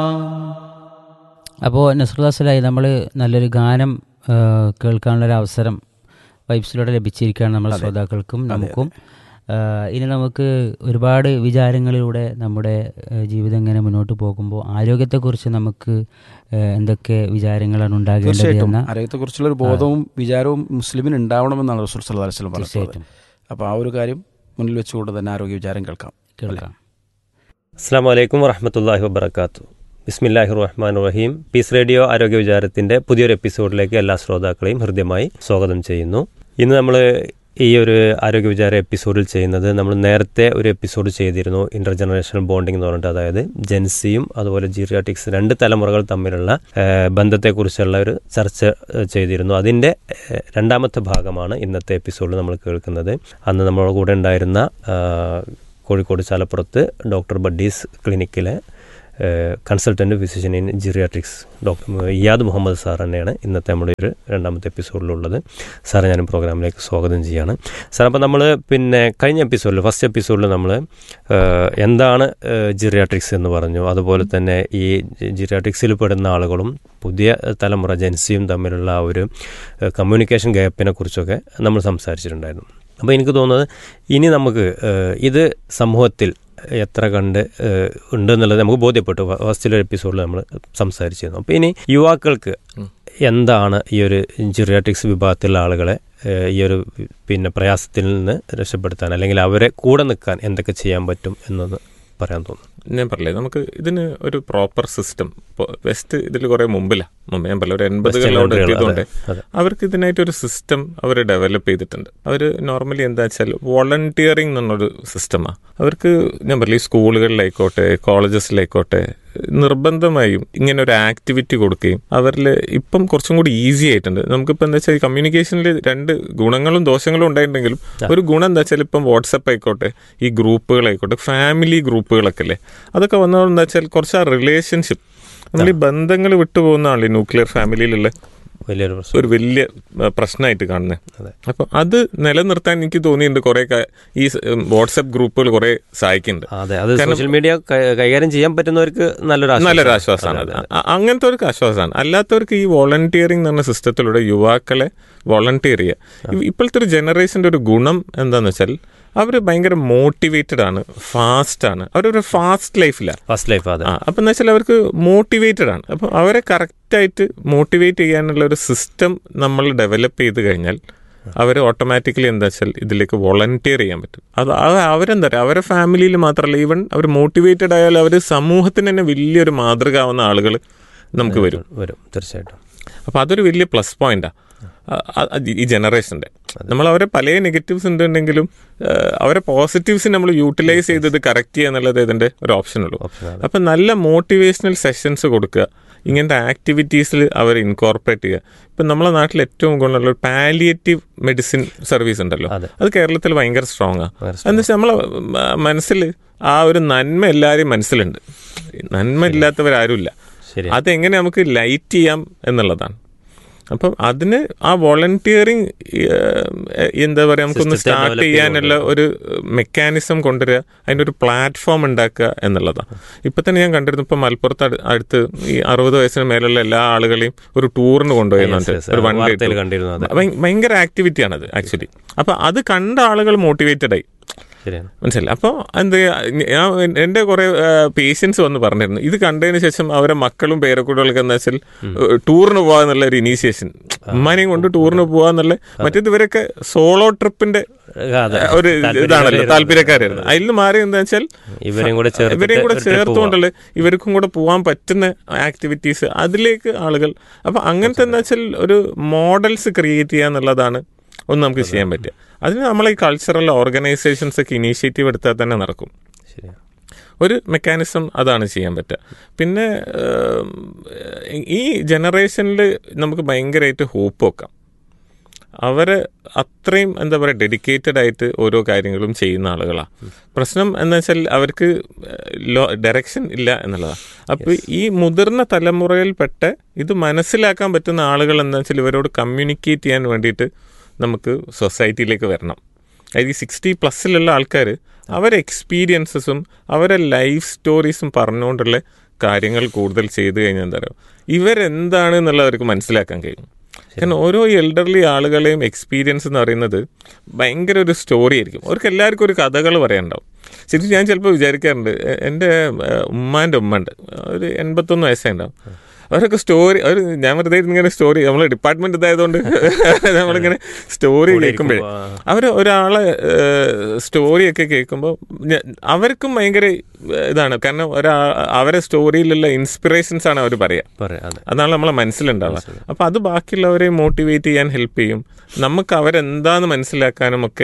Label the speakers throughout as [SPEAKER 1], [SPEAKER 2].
[SPEAKER 1] അപ്പോൾ നസ്രുദാസലായി നമ്മൾ നല്ലൊരു ഗാനം ആ, കേൾക്കാനുള്ളൊരു അവസരം വൈബ്സിലൂടെ ലഭിച്ചിരിക്കുകയാണ് നമ്മുടെ ശ്രോതാക്കൾക്കും നമുക്കും ആ, ഇനി നമുക്ക് ഒരുപാട് വിചാരങ്ങളിലൂടെ നമ്മുടെ ആ, ജീവിതം ഇങ്ങനെ മുന്നോട്ട് പോകുമ്പോൾ ആരോഗ്യത്തെക്കുറിച്ച് നമുക്ക് ആ, എന്തൊക്കെ വിചാരങ്ങളാണ് ഉണ്ടാകേണ്ടത്
[SPEAKER 2] തീർച്ചയായിട്ടും
[SPEAKER 1] എന്ന
[SPEAKER 2] ആരോഗ്യത്തെക്കുറിച്ചുള്ള ഒരു ബോധവും വിചാരവും മുസ്ലിമിന് ഉണ്ടാവണമെന്നാണ് റസൂൽ സല്ലല്ലാഹു അലൈഹി വസല്ലം പറഞ്ഞത്
[SPEAKER 1] തീർച്ചയായിട്ടും
[SPEAKER 2] അപ്പോൾ ആ ഒരു കാര്യം മുന്നിൽ വെച്ചുകൊണ്ട് തന്നെ ആരോഗ്യ വിചാരം കേൾക്കാം
[SPEAKER 1] കേൾക്കാം
[SPEAKER 3] അസ്സാം വലൈക്കും വറഹമത്തല്ലാഹി വബർക്കാത്തു ബിസ്മില്ലാഹി റഹ്മാൻ റഹീം പീസ് റേഡിയോ ആരോഗ്യ വിചാരത്തിന്റെ പുതിയൊരു എപ്പിസോഡിലേക്ക് എല്ലാ ശ്രോതാക്കളെയും ഹൃദ്യമായി സ്വാഗതം ചെയ്യുന്നു ഇന്ന് നമ്മൾ ഈ ഒരു ആരോഗ്യ വിചാര എപ്പിസോഡിൽ ചെയ്യുന്നത് നമ്മൾ നേരത്തെ ഒരു എപ്പിസോഡ് ചെയ്തിരുന്നു ഇന്റർ ജനറേഷണൽ ബോണ്ടിങ് എന്ന് പറഞ്ഞിട്ട് അതായത് ജെൻസിയും അതുപോലെ ജീറിയാറ്റിക്സ് രണ്ട് തലമുറകൾ തമ്മിലുള്ള ഏഹ്, ബന്ധത്തെക്കുറിച്ചുള്ള ഒരു ചർച്ച ഏഹ്, ചെയ്തിരുന്നു അതിൻ്റെ ഏഹ്, രണ്ടാമത്തെ ഭാഗമാണ് ഇന്നത്തെ എപ്പിസോഡിൽ നമ്മൾ കേൾക്കുന്നത് അന്ന് നമ്മുടെ കൂടെ ഉണ്ടായിരുന്ന ആഹ്, കോഴിക്കോട് ചാലപ്പുറത്ത് ഡോക്ടർ ബഡീസ് ക്ലിനിക്കിലെ consultant physician in geriatrics doctor Iyad Muhammad sir തന്നെയാണ് ഇന്നത്തെ നമ്മുടെ ഒരു രണ്ടാമത്തെ എപ്പിസോഡിലുള്ളത് സാറെ ഞാനും പ്രോഗ്രാമിലേക്ക് സ്വാഗതം ചെയ്യാണ് സാർ അപ്പോൾ നമ്മൾ പിന്നെ കഴിഞ്ഞ എപ്പിസോഡിൽ ഫസ്റ്റ് എപ്പിസോഡിൽ നമ്മൾ എന്താണ് ജിറിയാട്രിക്സ് എന്ന് പറഞ്ഞു അതുപോലെ തന്നെ ഈ ജിറിയാട്രിക്സിൽ പെടുന്ന ആളുകളും പുതിയ തലമുറ ജൻസിയും തമ്മിലുള്ള ആ ഒരു കമ്മ്യൂണിക്കേഷൻ ഗ്യാപ്പിനെ കുറിച്ചൊക്കെ നമ്മൾ സംസാരിച്ചിട്ടുണ്ടായിരുന്നു അപ്പോൾ എനിക്ക് തോന്നുന്നത് ഇനി നമുക്ക് ഏഹ്, ഇത് സമൂഹത്തിൽ എത്ര കണ്ട് ഏഹ്, ഉണ്ടെന്നുള്ളത് നമുക്ക് ബോധ്യപ്പെട്ടു ഫ- ഫസ്റ്റിലെ എപ്പിസോഡിൽ നമ്മൾ സംസാരിച്ചിരുന്നു അപ്പോൾ ഇനി യുവാക്കൾക്ക് എന്താണ് ഈ ഒരു ജിറിയാട്രിക്സ് വിഭാഗത്തിലുള്ള ആളുകളെ ഏഹ്, ഈ ഒരു പിന്നെ പ്രയാസത്തിൽ നിന്ന് രക്ഷപ്പെടുത്താൻ അല്ലെങ്കിൽ അവരെ കൂടെ നിൽക്കാൻ എന്തൊക്കെ ചെയ്യാൻ പറ്റും എന്നൊന്ന് പറയാൻ തോന്നുന്നു
[SPEAKER 4] ഞാൻ പറഞ്ഞില്ലേ നമുക്ക് ഇതിന് ഒരു പ്രോപ്പർ സിസ്റ്റം വെസ്റ്റ് ഇതിൽ കുറെ മുമ്പിലാ മുമ്പ് ഞാൻ പറഞ്ഞ ഒരു എൺപതുകളിലോട്ട്
[SPEAKER 3] country കൾ,
[SPEAKER 4] എത്തിയതുകൊണ്ട്
[SPEAKER 3] അതെ, അതെ.
[SPEAKER 4] അവർക്ക് ഇതിനായിട്ട് ഒരു സിസ്റ്റം അവർ ഡെവലപ്പ് ചെയ്തിട്ടുണ്ട് അവർ നോർമലി എന്താ വെച്ചാൽ വോളണ്ടിയറിംഗ് എന്നൊരു സിസ്റ്റമാണ് അവർക്ക് ഞാൻ പറഞ്ഞില്ലേ ഈ സ്കൂളുകളിലായിക്കോട്ടെ കോളേജസിലായിക്കോട്ടെ നിർബന്ധമായും ഇങ്ങനെ ഒരു ആക്ടിവിറ്റി കൊടുക്കുകയും അവരിൽ ഇപ്പം കുറച്ചും കൂടി ഈസി ആയിട്ടുണ്ട് നമുക്കിപ്പോൾ എന്താ വെച്ചാൽ കമ്മ്യൂണിക്കേഷനിൽ രണ്ട് ഗുണങ്ങളും ദോഷങ്ങളും ഉണ്ടായിട്ടുണ്ടെങ്കിലും ഒരു ഗുണം എന്താ വെച്ചാൽ ഇപ്പം വാട്സപ്പ് ആയിക്കോട്ടെ ഈ ഗ്രൂപ്പുകളായിക്കോട്ടെ ഫാമിലി ഗ്രൂപ്പുകളൊക്കെ അല്ലേ അതൊക്കെ വന്നതുകൊണ്ട് എന്താ വെച്ചാൽ കുറച്ച് ആ റിലേഷൻഷിപ്പ് നമ്മൾ ഈ ബന്ധങ്ങൾ വിട്ടുപോകുന്ന ആളെ ന്യൂക്ലിയർ ഫാമിലിയിലുള്ള
[SPEAKER 3] വലിയൊരു പ്രശ്നം
[SPEAKER 4] ഒരു വലിയ പ്രശ്നമായിട്ട് കാണുന്നത്
[SPEAKER 3] അതെ.
[SPEAKER 4] അപ്പം അത് നിലനിർത്താൻ എനിക്ക് തോന്നിയിട്ടുണ്ട് കുറെ ഈ വാട്സപ്പ് ഗ്രൂപ്പുകൾ കുറെ സഹായിക്കുന്നുണ്ട്
[SPEAKER 3] അതെ അത് സോഷ്യൽ മീഡിയ കൈകാര്യം ചെയ്യാൻ പറ്റുന്നവർക്ക് നല്ലൊരു ആശ്വാസം.
[SPEAKER 4] നല്ലൊരു ആശ്വാസമാണ് അത്
[SPEAKER 3] അതെ, അതെ.
[SPEAKER 4] അ- അങ്ങനത്തെ ഒരു ആശ്വാസമാണ് അല്ലാത്തവർക്ക് ഈ വോളണ്ടിയറിംഗ് എന്ന് പറഞ്ഞ സിസ്റ്റത്തിലൂടെ യുവാക്കളെ വോളണ്ടിയർ ചെയ്യുക ഇ- ഇപ്പോഴത്തെ ഒരു ജനറേഷന്റെ ഒരു ഗുണം എന്താന്ന് വെച്ചാൽ അവർ ഭയങ്കര മോട്ടിവേറ്റഡ് ആണ് ഫാസ്റ്റ് ആണ് അവരൊരു ഫാസ്റ്റ് ലൈഫിലാണ്
[SPEAKER 3] ഫസ്റ്റ് ലൈഫ് അതെ
[SPEAKER 4] ആ അപ്പം എന്ന് വെച്ചാൽ അവർക്ക് മോട്ടിവേറ്റഡ് ആണ് അപ്പം അവരെ കറക്റ്റായിട്ട് മോട്ടിവേറ്റ് ചെയ്യാനുള്ള ഒരു സിസ്റ്റം നമ്മൾ ഡെവലപ്പ് ചെയ്ത് കഴിഞ്ഞാൽ അവർ ഓട്ടോമാറ്റിക്കലി എന്താ വെച്ചാൽ ഇതിലേക്ക് വോളണ്ടിയർ ചെയ്യാൻ പറ്റും അത് അത് അവരെന്താ പറയുക അവരെ ഫാമിലിയിൽ മാത്രമല്ല ഈവൻ അവർ മോട്ടിവേറ്റഡ് ആയാൽ അവർ സമൂഹത്തിന് തന്നെ വലിയൊരു മാതൃക ആവുന്ന ആളുകൾ നമുക്ക് വരും
[SPEAKER 3] വരും തീർച്ചയായിട്ടും
[SPEAKER 4] അപ്പോൾ അതൊരു വലിയ പ്ലസ് പോയിന്റാണ് ഈ ജനറേഷൻ്റെ നമ്മൾ അവരെ പല നെഗറ്റീവ്സ് ഉണ്ടെങ്കിലും ആ, അവരെ പോസിറ്റീവ്സ് നമ്മൾ യൂട്ടിലൈസ് ചെയ്തത് കറക്റ്റ് ചെയ്യുക എന്നുള്ളത് ഇതിൻ്റെ ഒരു ഓപ്ഷൻ ഉള്ളൂ അപ്പം നല്ല മോട്ടിവേഷണൽ സെഷൻസ് കൊടുക്കുക ഇങ്ങനത്തെ ആക്ടിവിറ്റീസിൽ അവർ ഇൻകോർപ്പറേറ്റ് ചെയ്യുക ഇപ്പം നമ്മളെ നാട്ടിൽ ഏറ്റവും ഗുണമുള്ള പാലിയേറ്റീവ് മെഡിസിൻ സർവീസ് ഉണ്ടല്ലോ
[SPEAKER 3] അതെ.
[SPEAKER 4] അത് കേരളത്തിൽ ഭയങ്കര സ്ട്രോങ് ആണ്
[SPEAKER 3] ഭയങ്കര
[SPEAKER 4] എന്താ വെച്ചാൽ നമ്മളെ മ- മനസ്സിൽ ആ ഒരു നന്മ എല്ലാവരെയും മനസ്സിലുണ്ട് നന്മ ഇല്ലാത്തവരാരുമില്ല
[SPEAKER 3] ശരി
[SPEAKER 4] അതെങ്ങനെ നമുക്ക് ലൈറ്റ് ചെയ്യാം എന്നുള്ളതാണ് അപ്പം അതിന് ആ വോളണ്ടിയറിങ് എന്താ പറയുക നമുക്കൊന്ന്
[SPEAKER 3] System
[SPEAKER 4] സ്റ്റാർട്ട്
[SPEAKER 3] develop
[SPEAKER 4] ചെയ്യാനുള്ള ഒരു മെക്കാനിസം കൊണ്ടുവരിക അതിൻ്റെ ഒരു പ്ലാറ്റ്ഫോം ഉണ്ടാക്കുക എന്നുള്ളതാണ് ഇപ്പം തന്നെ ഞാൻ കണ്ടിരുന്നു ഇപ്പം മലപ്പുറത്ത് അടു- അടുത്ത് ഈ അറുപത് വയസ്സിന് മേലുള്ള എല്ലാ ആളുകളെയും ഒരു ടൂറിന് കൊണ്ടുപോയിരുന്നുണ്ട്
[SPEAKER 3] Yes, yes.
[SPEAKER 4] ഒരു വൺ ഡേ
[SPEAKER 3] വാർത്തയിൽ കണ്ടിരുന്നു അത്
[SPEAKER 4] ഭയങ്കര ആക്ടിവിറ്റിയാണത് ആക്ച്വലി അപ്പം അത് കണ്ട ആളുകൾ മോട്ടിവേറ്റഡ് ആയി
[SPEAKER 3] ശരിയാണ്
[SPEAKER 4] മനസ്സിലായി അപ്പോൾ എന്ത് ചെയ്യാ, ഞാൻ എൻ്റെ കുറെ പേഷ്യൻസ് വന്ന് പറഞ്ഞിരുന്നു ഇത് കണ്ടതിന് ശേഷം അവരെ മക്കളും പേരക്കുട്ടികൾക്ക് എന്താ വെച്ചാൽ ടൂറിന് പോകാന്നുള്ള ഒരു ഇനീഷ്യേഷൻ ഉമ്മാനെയും കൊണ്ട് ടൂറിന് പോകാന്നുള്ള മറ്റേത് ഇവരൊക്കെ സോളോ ട്രിപ്പിന്റെ
[SPEAKER 3] അതെ.
[SPEAKER 4] ഒരു ഇതാണല്ലോ താല്പര്യക്കാരായിരുന്നു അതിൽ നിന്ന് മാറി എന്താ വെച്ചാൽ
[SPEAKER 3] ഇവരെയും കൂടെ ചേർത്തിട്ട്
[SPEAKER 4] ഇവരെയും കൂടെ
[SPEAKER 3] ഒരു trip
[SPEAKER 4] ചേർത്തുകൊണ്ടുള്ള ഇവർക്കും കൂടെ പോകാൻ പറ്റുന്ന ആക്ടിവിറ്റീസ് അതിലേക്ക് ആളുകൾ അപ്പൊ അങ്ങനത്തെ എന്താ വെച്ചാൽ ഒരു മോഡൽസ് ക്രിയേറ്റ് ചെയ്യുക എന്നുള്ളതാണ് ഒന്ന് നമുക്ക് ചെയ്യാൻ പറ്റുക അതിന് നമ്മളെ ഈ കൾച്ചറൽ ഓർഗനൈസേഷൻസ് ഒക്കെ ഇനീഷ്യേറ്റീവ് എടുത്താൽ തന്നെ നടക്കും
[SPEAKER 3] ശരിയാണ്
[SPEAKER 4] ഒരു മെക്കാനിസം അതാണ് ചെയ്യാൻ പറ്റുക പിന്നെ ഏം, ഈ ജനറേഷനിൽ നമുക്ക് ഭയങ്കരമായിട്ട് ഹോപ്പ് വെക്കാം അവര് അത്രയും എന്താ പറയുക ഡെഡിക്കേറ്റഡ് ആയിട്ട് ഓരോ കാര്യങ്ങളും ചെയ്യുന്ന ആളുകളാണ് പ്രശ്നം എന്താ വെച്ചാൽ അവർക്ക് ലോ ഡയറക്ഷൻ ഇല്ല എന്നുള്ളതാണ് അപ്പോൾ ഈ മുതിർന്ന തലമുറയിൽപ്പെട്ട ഇത് മനസ്സിലാക്കാൻ പറ്റുന്ന ആളുകൾ എന്താ വെച്ചാൽ ഇവരോട് കമ്മ്യൂണിക്കേറ്റ് ചെയ്യാൻ വേണ്ടിയിട്ട് നമുക്ക് സൊസൈറ്റിയിലേക്ക് വരണം അതായത് ഈ സിക്സ്റ്റി പ്ലസ്സിലുള്ള ആൾക്കാർ അവരെ എക്സ്പീരിയൻസസും അവരെ ലൈഫ് സ്റ്റോറീസും പറഞ്ഞുകൊണ്ടുള്ള കാര്യങ്ങൾ കൂടുതൽ ചെയ്തു കഴിഞ്ഞാൽ എന്താ പറയുക ഇവരെന്താണ് എന്നുള്ളത് അവർക്ക് മനസ്സിലാക്കാൻ കഴിയും കാരണം ഓരോ എൽഡർലി ആളുകളെയും എക്സ്പീരിയൻസ് എന്ന് പറയുന്നത് ഭയങ്കര ഒരു സ്റ്റോറി ആയിരിക്കും അവർക്ക് എല്ലാവർക്കും ഒരു കഥകൾ പറയാനുണ്ടാവും ശരിക്കും ഞാൻ ചിലപ്പോൾ വിചാരിക്കാറുണ്ട് എ- എൻ്റെ ഏഹ്, ഉമ്മാൻ്റെ ഉമ്മ ഉണ്ട് ഒരു എൺപത്തൊന്ന് വയസ്സായിട്ടുണ്ടാവും അവരൊക്കെ സ്റ്റോറി അവർ ഞാൻ വെറുതെ ഇങ്ങനെ സ്റ്റോറി നമ്മൾ ഡിപ്പാർട്ട്മെന്റ് ഇതായതുകൊണ്ട് നമ്മളിങ്ങനെ സ്റ്റോറി കേൾക്കുമ്പോഴേ അവർ ഒരാളെ സ്റ്റോറിയൊക്കെ കേൾക്കുമ്പോൾ അവർക്കും ഭയങ്കര ഏഹ്, ഇതാണ് കാരണം ഒരാ അവരെ സ്റ്റോറിയിലുള്ള ഇൻസ്പിറേഷൻസ് ആണ് അവർ പറയുക
[SPEAKER 3] പറയാം അതെ
[SPEAKER 4] അതാണ് നമ്മളെ മനസ്സിലുണ്ടാവുക അപ്പൊ അത് ബാക്കിയുള്ളവരെ മോട്ടിവേറ്റ് ചെയ്യാൻ ഹെൽപ്പ് ചെയ്യും നമുക്ക് അവരെന്താന്ന് മനസ്സിലാക്കാനും ഒക്കെ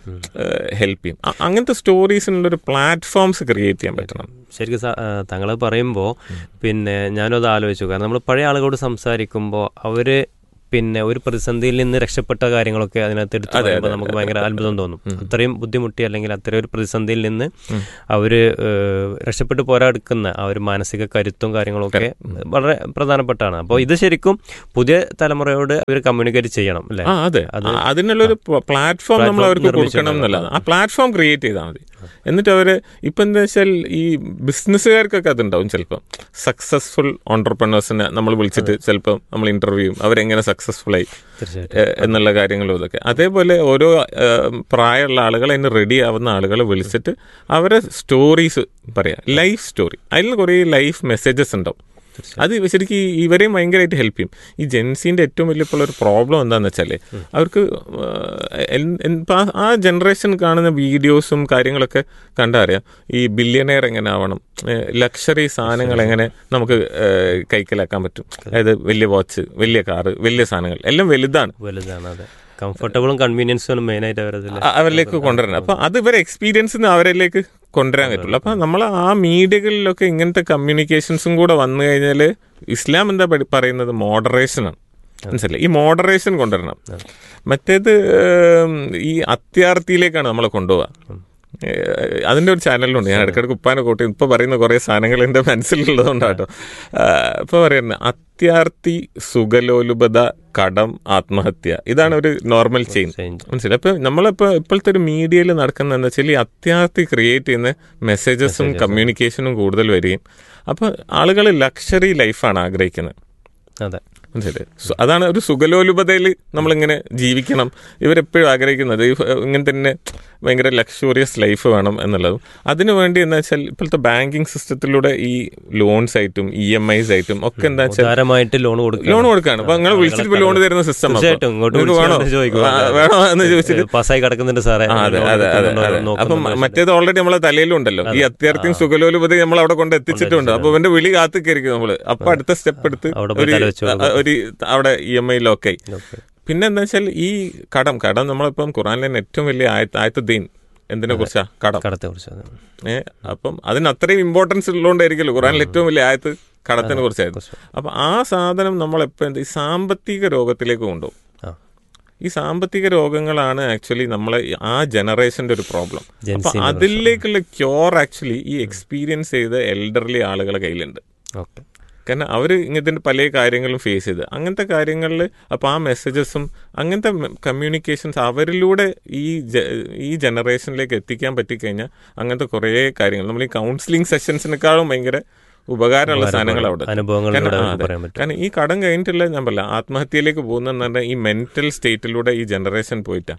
[SPEAKER 4] ഹെൽപ്പ് ചെയ്യും അ- അങ്ങനത്തെ സ്റ്റോറീസിനുള്ള ഒരു പ്ലാറ്റ്ഫോംസ് ക്രിയേറ്റ് ചെയ്യാൻ പറ്റണം
[SPEAKER 3] ശരിക്കും തങ്ങൾ പറയുമ്പോൾ പിന്നെ ഞാനത് ആലോചിച്ചു കാരണം നമ്മൾ പഴയ ആളുകളോട് സംസാരിക്കുമ്പോൾ അവർ പിന്നെ ഒരു പ്രതിസന്ധിയിൽ നിന്ന് രക്ഷപ്പെട്ട കാര്യങ്ങളൊക്കെ അതിനകത്ത് എടുത്ത് പറയുമ്പോൾ നമുക്ക് ഭയങ്കര അത്ഭുതം തോന്നും അത്രയും ബുദ്ധിമുട്ടി അല്ലെങ്കിൽ അത്രയും ഒരു പ്രതിസന്ധിയിൽ നിന്ന് അവർ രക്ഷപ്പെട്ട് പോരാടുക്കുന്ന ആ ഒരു മാനസിക കരുത്തും കാര്യങ്ങളൊക്കെ വളരെ പ്രധാനപ്പെട്ടാണ് അപ്പോൾ ഇത് ശരിക്കും പുതിയ തലമുറയോട് അവർ കമ്മ്യൂണിക്കേറ്റ് ചെയ്യണം അല്ലേ
[SPEAKER 4] ആ അതെ
[SPEAKER 3] അത്
[SPEAKER 4] ആ, അതിനുള്ളൊരു പ്ലാറ്റ്ഫോം നമ്മൾ അവർക്ക്
[SPEAKER 3] നിർമ്മിച്ചു
[SPEAKER 4] കൊടുക്കണം എന്നുള്ളതാണ് ആ പ്ലാറ്റ്ഫോം ക്രിയേറ്റ് ചെയ്താൽ മതി എന്നിട്ട് അവര് ഇപ്പൊ എന്താ വെച്ചാൽ ഈ ബിസിനസ്സുകാർക്കൊക്കെ അതുണ്ടാവും ചിലപ്പം സക്സസ്ഫുൾ ഓണ്ടർപ്രണേഴ്സിനെ നമ്മൾ വിളിച്ചിട്ട് ചിലപ്പം നമ്മൾ ഇന്റർവ്യൂ ചെയ്യും അവരെങ്ങനെ സക്സസ്ഫുൾ ആയി
[SPEAKER 3] തീർച്ചയായിട്ടും
[SPEAKER 4] ഏഹ്, എന്നുള്ള കാര്യങ്ങളും ഇതൊക്കെ അതേപോലെ ഓരോ ഏഹ്, പ്രായമുള്ള ആളുകൾ അതിന് റെഡി ആവുന്ന ആളുകളെ വിളിച്ചിട്ട് അവരെ സ്റ്റോറീസ് പറയാം ലൈഫ് സ്റ്റോറി അതിൽ കുറേ ലൈഫ് മെസ്സേജസ് ഉണ്ടാവും അത് ശരിക്കും ഈ ഇവരെയും ഭയങ്കരമായിട്ട് ഹെൽപ്പ് ചെയ്യും ഈ ജെൻസിന്റെ ഏറ്റവും വലിയ ഇപ്പോൾ ഒരു പ്രോബ്ലം എന്താന്ന് വെച്ചാൽ അവർക്ക് ഏഹ്, എൻ- എൻ- ഇപ്പൊ ആ- ആ ജനറേഷൻ കാണുന്ന വീഡിയോസും കാര്യങ്ങളൊക്കെ കണ്ടറിയാം ഈ ബില്യനെയർ എങ്ങനെ ആവണം ലക്ഷറി സാധനങ്ങൾ എങ്ങനെ നമുക്ക് ഏഹ്, കൈക്കലാക്കാൻ പറ്റും അതായത് വലിയ വാച്ച് വലിയ കാറ് വലിയ സാധനങ്ങൾ എല്ലാം വലുതാണ്
[SPEAKER 3] വലുതാണ് അതെ കംഫർട്ടബിളും കൺവീനിയൻസും മെയിനായിട്ട് അവരതിൽ
[SPEAKER 4] അ- അവരിലേക്ക് കൊണ്ടുവരണം അപ്പൊ അത് ഇവരെ എക്സ്പീരിയൻസ് അവരിലേക്ക് കൊണ്ടുവരാൻ പറ്റുള്ളൂ അപ്പൊ നമ്മൾ ആ മീഡിയകളിലൊക്കെ ഇങ്ങനത്തെ കമ്മ്യൂണിക്കേഷൻസും കൂടെ വന്നു കഴിഞ്ഞാൽ ഇസ്ലാം എന്താ പഠി- പറയുന്നത് മോഡറേഷൻ ആണ് മനസ്സിലായി ഈ മോഡറേഷൻ കൊണ്ടുവരണം മറ്റേത് ഏം, ഈ അത്യാർത്ഥിയിലേക്കാണ് നമ്മളെ കൊണ്ടുപോവുക ഏഹ് അതിന്റെ ഒരു ചാനലുണ്ട് ഞാൻ ഇടയ്ക്കിടയ്ക്ക് ഉപ്പാനെ കൂട്ടി ഇപ്പൊ പറയുന്ന കുറെ സാധനങ്ങൾ എന്റെ മനസ്സിലുള്ളതുകൊണ്ടാട്ടോ ഇപ്പൊ പറയുന്നത് അത്യാർത്ഥി സുഖലോലുപത കടം ആത്മഹത്യ ഇതാണ് ഒരു നോർമൽ ചെയിൻ
[SPEAKER 3] Change.
[SPEAKER 4] മനസ്സിലായി അപ്പൊ നമ്മളിപ്പോ ഇപ്പോഴത്തെ ഒരു മീഡിയയിൽ നടക്കുന്ന എന്താ വെച്ചാൽ ഈ അത്യാർത്ഥി ക്രിയേറ്റ് ചെയ്യുന്ന മെസ്സേജസും കമ്മ്യൂണിക്കേഷനും കൂടുതൽ വരികയും അപ്പൊ ആളുകൾ ലക്ഷറി ലൈഫാണ് ആഗ്രഹിക്കുന്നത്
[SPEAKER 3] അതെ
[SPEAKER 4] മനസ്സിലായി സു- അതാണ് ഒരു സുഖലോലുപതയിൽ നമ്മളിങ്ങനെ ജീവിക്കണം ഇവരെപ്പോഴും ആഗ്രഹിക്കുന്നത് ഈ, ഏഹ്, ഇങ്ങനെ തന്നെ ഭയങ്കര ലക്ഷൂറിയസ് ലൈഫ് വേണം എന്നുള്ളതും അതിനു വേണ്ടി എന്താ വെച്ചാൽ ഇപ്പോഴത്തെ ബാങ്കിങ് സിസ്റ്റത്തിലൂടെ ഈ ലോൺസ് ആയിട്ടും ഇ എം ഐസ് ആയിട്ടും ഒക്കെ എന്താ വെച്ചാൽ
[SPEAKER 3] ഉദാരമായിട്ട് ലോൺ കൊടുക്കുക
[SPEAKER 4] ലോൺ കൊടുക്കാണ് അപ്പൊ നിങ്ങൾ വിളിച്ചിട്ട് ലോൺ തരുന്ന സിസ്റ്റം
[SPEAKER 3] തീർച്ചയായിട്ടും ഇങ്ങോട്ട്
[SPEAKER 4] വേണോ
[SPEAKER 3] വിളിച്ച് ചോദിക്കും
[SPEAKER 4] ആ, വേണോ എന്ന് ചോദിച്ചിട്ട്
[SPEAKER 3] പാസ്സായി കിടക്കുന്നുണ്ട് സാറേ
[SPEAKER 4] ആ, അതെ
[SPEAKER 3] ലോൺ
[SPEAKER 4] അതെ അതെ
[SPEAKER 3] എടുക്കുന്നുണ്ടോ
[SPEAKER 4] അതെ
[SPEAKER 3] എന്ന്
[SPEAKER 4] അപ്പം
[SPEAKER 3] നോക്കുന്നുണ്ടോ?
[SPEAKER 4] മറ്റേത് ഓൾറെഡി നമ്മളെ തലയിലും ഉണ്ടല്ലോ ഈ അത്യാർത്ഥിയും സുഖലോലുപതി നമ്മൾ അവിടെ കൊണ്ട് എത്തിച്ചിട്ടുണ്ട് അപ്പൊ അവന്റെ വിളി കാത്തിക്കായിരിക്കും നമ്മള് അപ്പൊ അടുത്ത സ്റ്റെപ്പ് എടുത്ത്
[SPEAKER 3] അവിടെ പോയി
[SPEAKER 4] ഒരു
[SPEAKER 3] തല വെച്ച് കൊടുക്കും.
[SPEAKER 4] ഒരു അവിടെ ഇ എം ഐ ലോക്കായി
[SPEAKER 3] ഓക്കേ.
[SPEAKER 4] പിന്നെ എന്താ വെച്ചാൽ ഈ കടം കടം നമ്മളിപ്പം ഖുറാനിലെ തന്നെ ഏറ്റവും വലിയ ആയത്ത് ആയത്ത് ദീൻ എന്തിനെ കുറിച്ചാ കടം
[SPEAKER 3] കടത്തെ കുറിച്ച് അതെ.
[SPEAKER 4] ഏഹ് അപ്പം അതിന് അത്രയും ഇമ്പോർട്ടൻസ് ഉള്ളതുകൊണ്ടായിരിക്കുമല്ലോ ഖുറാനിൽ ഏറ്റവും വലിയ ആയത്ത് കടത്തിനെ കുറിച്ചായിരുന്നു അപ്പൊ ആ സാധനം നമ്മളെപ്പോ എന്താ ഈ സാമ്പത്തിക രോഗത്തിലേക്ക് കൊണ്ടുപോകും
[SPEAKER 3] ആ.
[SPEAKER 4] ഈ സാമ്പത്തിക രോഗങ്ങളാണ് ആക്ച്വലി നമ്മളെ ഈ ആ ജനറേഷന്റെ ഒരു പ്രോബ്ലം
[SPEAKER 3] Gen
[SPEAKER 4] അപ്പൊ
[SPEAKER 3] Z
[SPEAKER 4] അതിലേക്കുള്ള ക്യോർ ആക്ച്വലി ഈ എക്സ്പീരിയൻസ് ചെയ്ത എൽഡർലി ആളുകളെ കയ്യിലുണ്ട്
[SPEAKER 3] ഓക്കെ
[SPEAKER 4] കാരണം അവർ ഇങ്ങനത്തെ പല കാര്യങ്ങളും ഫേസ് ചെയ്ത് അങ്ങനത്തെ കാര്യങ്ങളിൽ അപ്പോൾ ആ മെസ്സേജസും അങ്ങനത്തെ കമ്മ്യൂണിക്കേഷൻസ് അവരിലൂടെ ഈ ജ- ഈ ജനറേഷനിലേക്ക് എത്തിക്കാൻ പറ്റിക്കഴിഞ്ഞാൽ അങ്ങനത്തെ കുറേ കാര്യങ്ങൾ നമ്മൾ ഈ കൗൺസിലിംഗ് സെഷൻസിനേക്കാളും ഭയങ്കര ഉപകാരമുള്ള സാധനങ്ങൾ അവിടെ
[SPEAKER 3] അനുഭവങ്ങളിലൂടെ
[SPEAKER 4] കാരണം- ആ,
[SPEAKER 3] അവർക്ക്
[SPEAKER 4] അതെ.
[SPEAKER 3] പറയാൻ പറ്റും
[SPEAKER 4] കാരണം ഈ കടം കഴിഞ്ഞിട്ടുള്ള ഞാൻ പറയാം ആത്മഹത്യയിലേക്ക് പോകുന്നതെന്ന് പറഞ്ഞാൽ ഈ മെന്റൽ സ്റ്റേറ്റിലൂടെ ഈ ജനറേഷൻ പോയിട്ടാ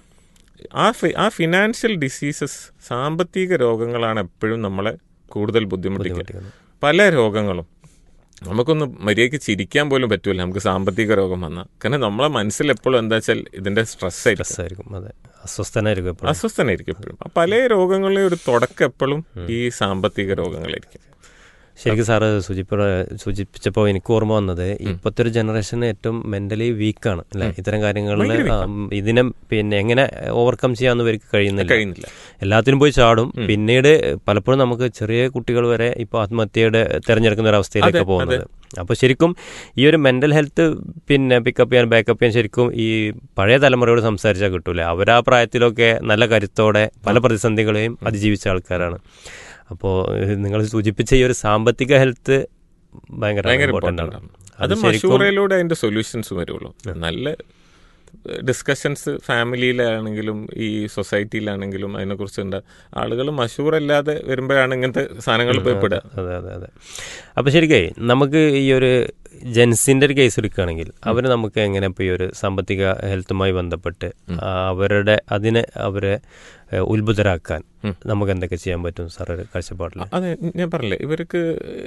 [SPEAKER 4] ആ ഫി- ആ ഫിനാൻഷ്യൽ ഡിസീസസ് സാമ്പത്തിക രോഗങ്ങളാണ് എപ്പോഴും നമ്മളെ കൂടുതൽ ബുദ്ധിമുട്ടിക്കുക
[SPEAKER 3] ബുദ്ധിമുട്ടിക്കുന്നത്.
[SPEAKER 4] പല രോഗങ്ങളും നമുക്കൊന്ന് മര്യാദയ്ക്ക് ചിരിക്കാൻ പോലും പറ്റൂല നമുക്ക് സാമ്പത്തിക രോഗം വന്നാൽ കാരണം നമ്മളെ മനസ്സിൽ എപ്പോഴും എന്താ വെച്ചാൽ ഇതിന്റെ സ്ട്രെസ് ആയിരിക്കും
[SPEAKER 3] സ്ട്രെസ് ആയിരിക്കും അതെ അസ്വസ്ഥനായിരിക്കും എപ്പോഴും
[SPEAKER 4] അസ്വസ്ഥനായിരിക്കും എപ്പോഴും ആ പല രോഗങ്ങളുടെയും ഒരു തുടക്കം എപ്പോഴും ഈ സാമ്പത്തിക രോഗങ്ങളായിരിക്കും
[SPEAKER 3] ശരിക്കും സാറ് സൂചിപ്പ സൂചിപ്പിച്ചപ്പോൾ എനിക്ക് ഓർമ്മ വന്നത് ഇപ്പോഴത്തെ ഒരു ജനറേഷൻ ഏറ്റവും മെന്റലി വീക്കാണ് അല്ലെ ഇത്തരം കാര്യങ്ങളിൽ ഇതിനെ പിന്നെ എങ്ങനെ ഓവർകം ചെയ്യാന്ന് ഇവർക്ക് കഴിയുന്നില്ല
[SPEAKER 4] കഴിയുന്നില്ല
[SPEAKER 3] എല്ലാത്തിനും പോയി ചാടും പിന്നീട് പലപ്പോഴും നമുക്ക് ചെറിയ കുട്ടികൾ വരെ ഇപ്പോൾ ആത്മഹത്യയുടെ തിരഞ്ഞെടുക്കുന്ന ഒരു അവസ്ഥയിലേക്ക് പോകുന്നത് അപ്പോൾ ശരിക്കും ഈ ഒരു മെന്റൽ ഹെൽത്ത് പിന്നെ പിക്കപ്പ് ചെയ്യാൻ ബാക്കപ്പ് ചെയ്യാൻ ശരിക്കും ഈ പഴയ തലമുറയോട് സംസാരിച്ചാൽ കിട്ടൂല അവർ ആ പ്രായത്തിലൊക്കെ നല്ല കരുത്തോടെ പല പ്രതിസന്ധികളെയും അതിജീവിച്ച ആൾക്കാരാണ് അപ്പോൾ നിങ്ങൾ സൂചിപ്പിച്ച ഈ ഒരു സാമ്പത്തിക ഹെൽത്ത് ഭയങ്കര
[SPEAKER 4] ഭയങ്കര
[SPEAKER 3] ഇമ്പോർട്ടൻ്റ്
[SPEAKER 4] ഇമ്പോർട്ടൻ്റ്
[SPEAKER 3] ആണ്
[SPEAKER 4] ആണ് അത് മഷൂറയിലൂടെ അതിന്റെ സൊല്യൂഷൻസ് വരുള്ളൂ നല്ല ഡിസ്കഷൻസ് ഫാമിലിയിലാണെങ്കിലും ഈ സൊസൈറ്റിയിലാണെങ്കിലും അതിനെക്കുറിച്ചുണ്ട് ആളുകൾ മഷൂറല്ലാതെ വരുമ്പോഴാണ് ഇങ്ങനത്തെ സാധനങ്ങൾ പോയി പെടുക
[SPEAKER 3] അതെ അതെ അതെ അപ്പോൾ ശരിക്കേ നമുക്ക് ഈ ഒരു ജെൻസിൻ്റെ ഒരു കേസ് എടുക്കുകയാണെങ്കിൽ അവർ നമുക്ക് എങ്ങനെ ഇപ്പോൾ ഈ ഒരു സാമ്പത്തിക ഹെൽത്തുമായി ബന്ധപ്പെട്ട് ആ, അവരുടെ അതിനെ അവരെ ഏഹ്, ഉത്ഭുതരാക്കാൻ നമുക്ക് എന്തൊക്കെ ചെയ്യാൻ പറ്റും സാർ ഒരു കാഴ്ചപ്പാടിൽ
[SPEAKER 4] അതെ ഞാൻ പറഞ്ഞില്ലേ ഇവർക്ക്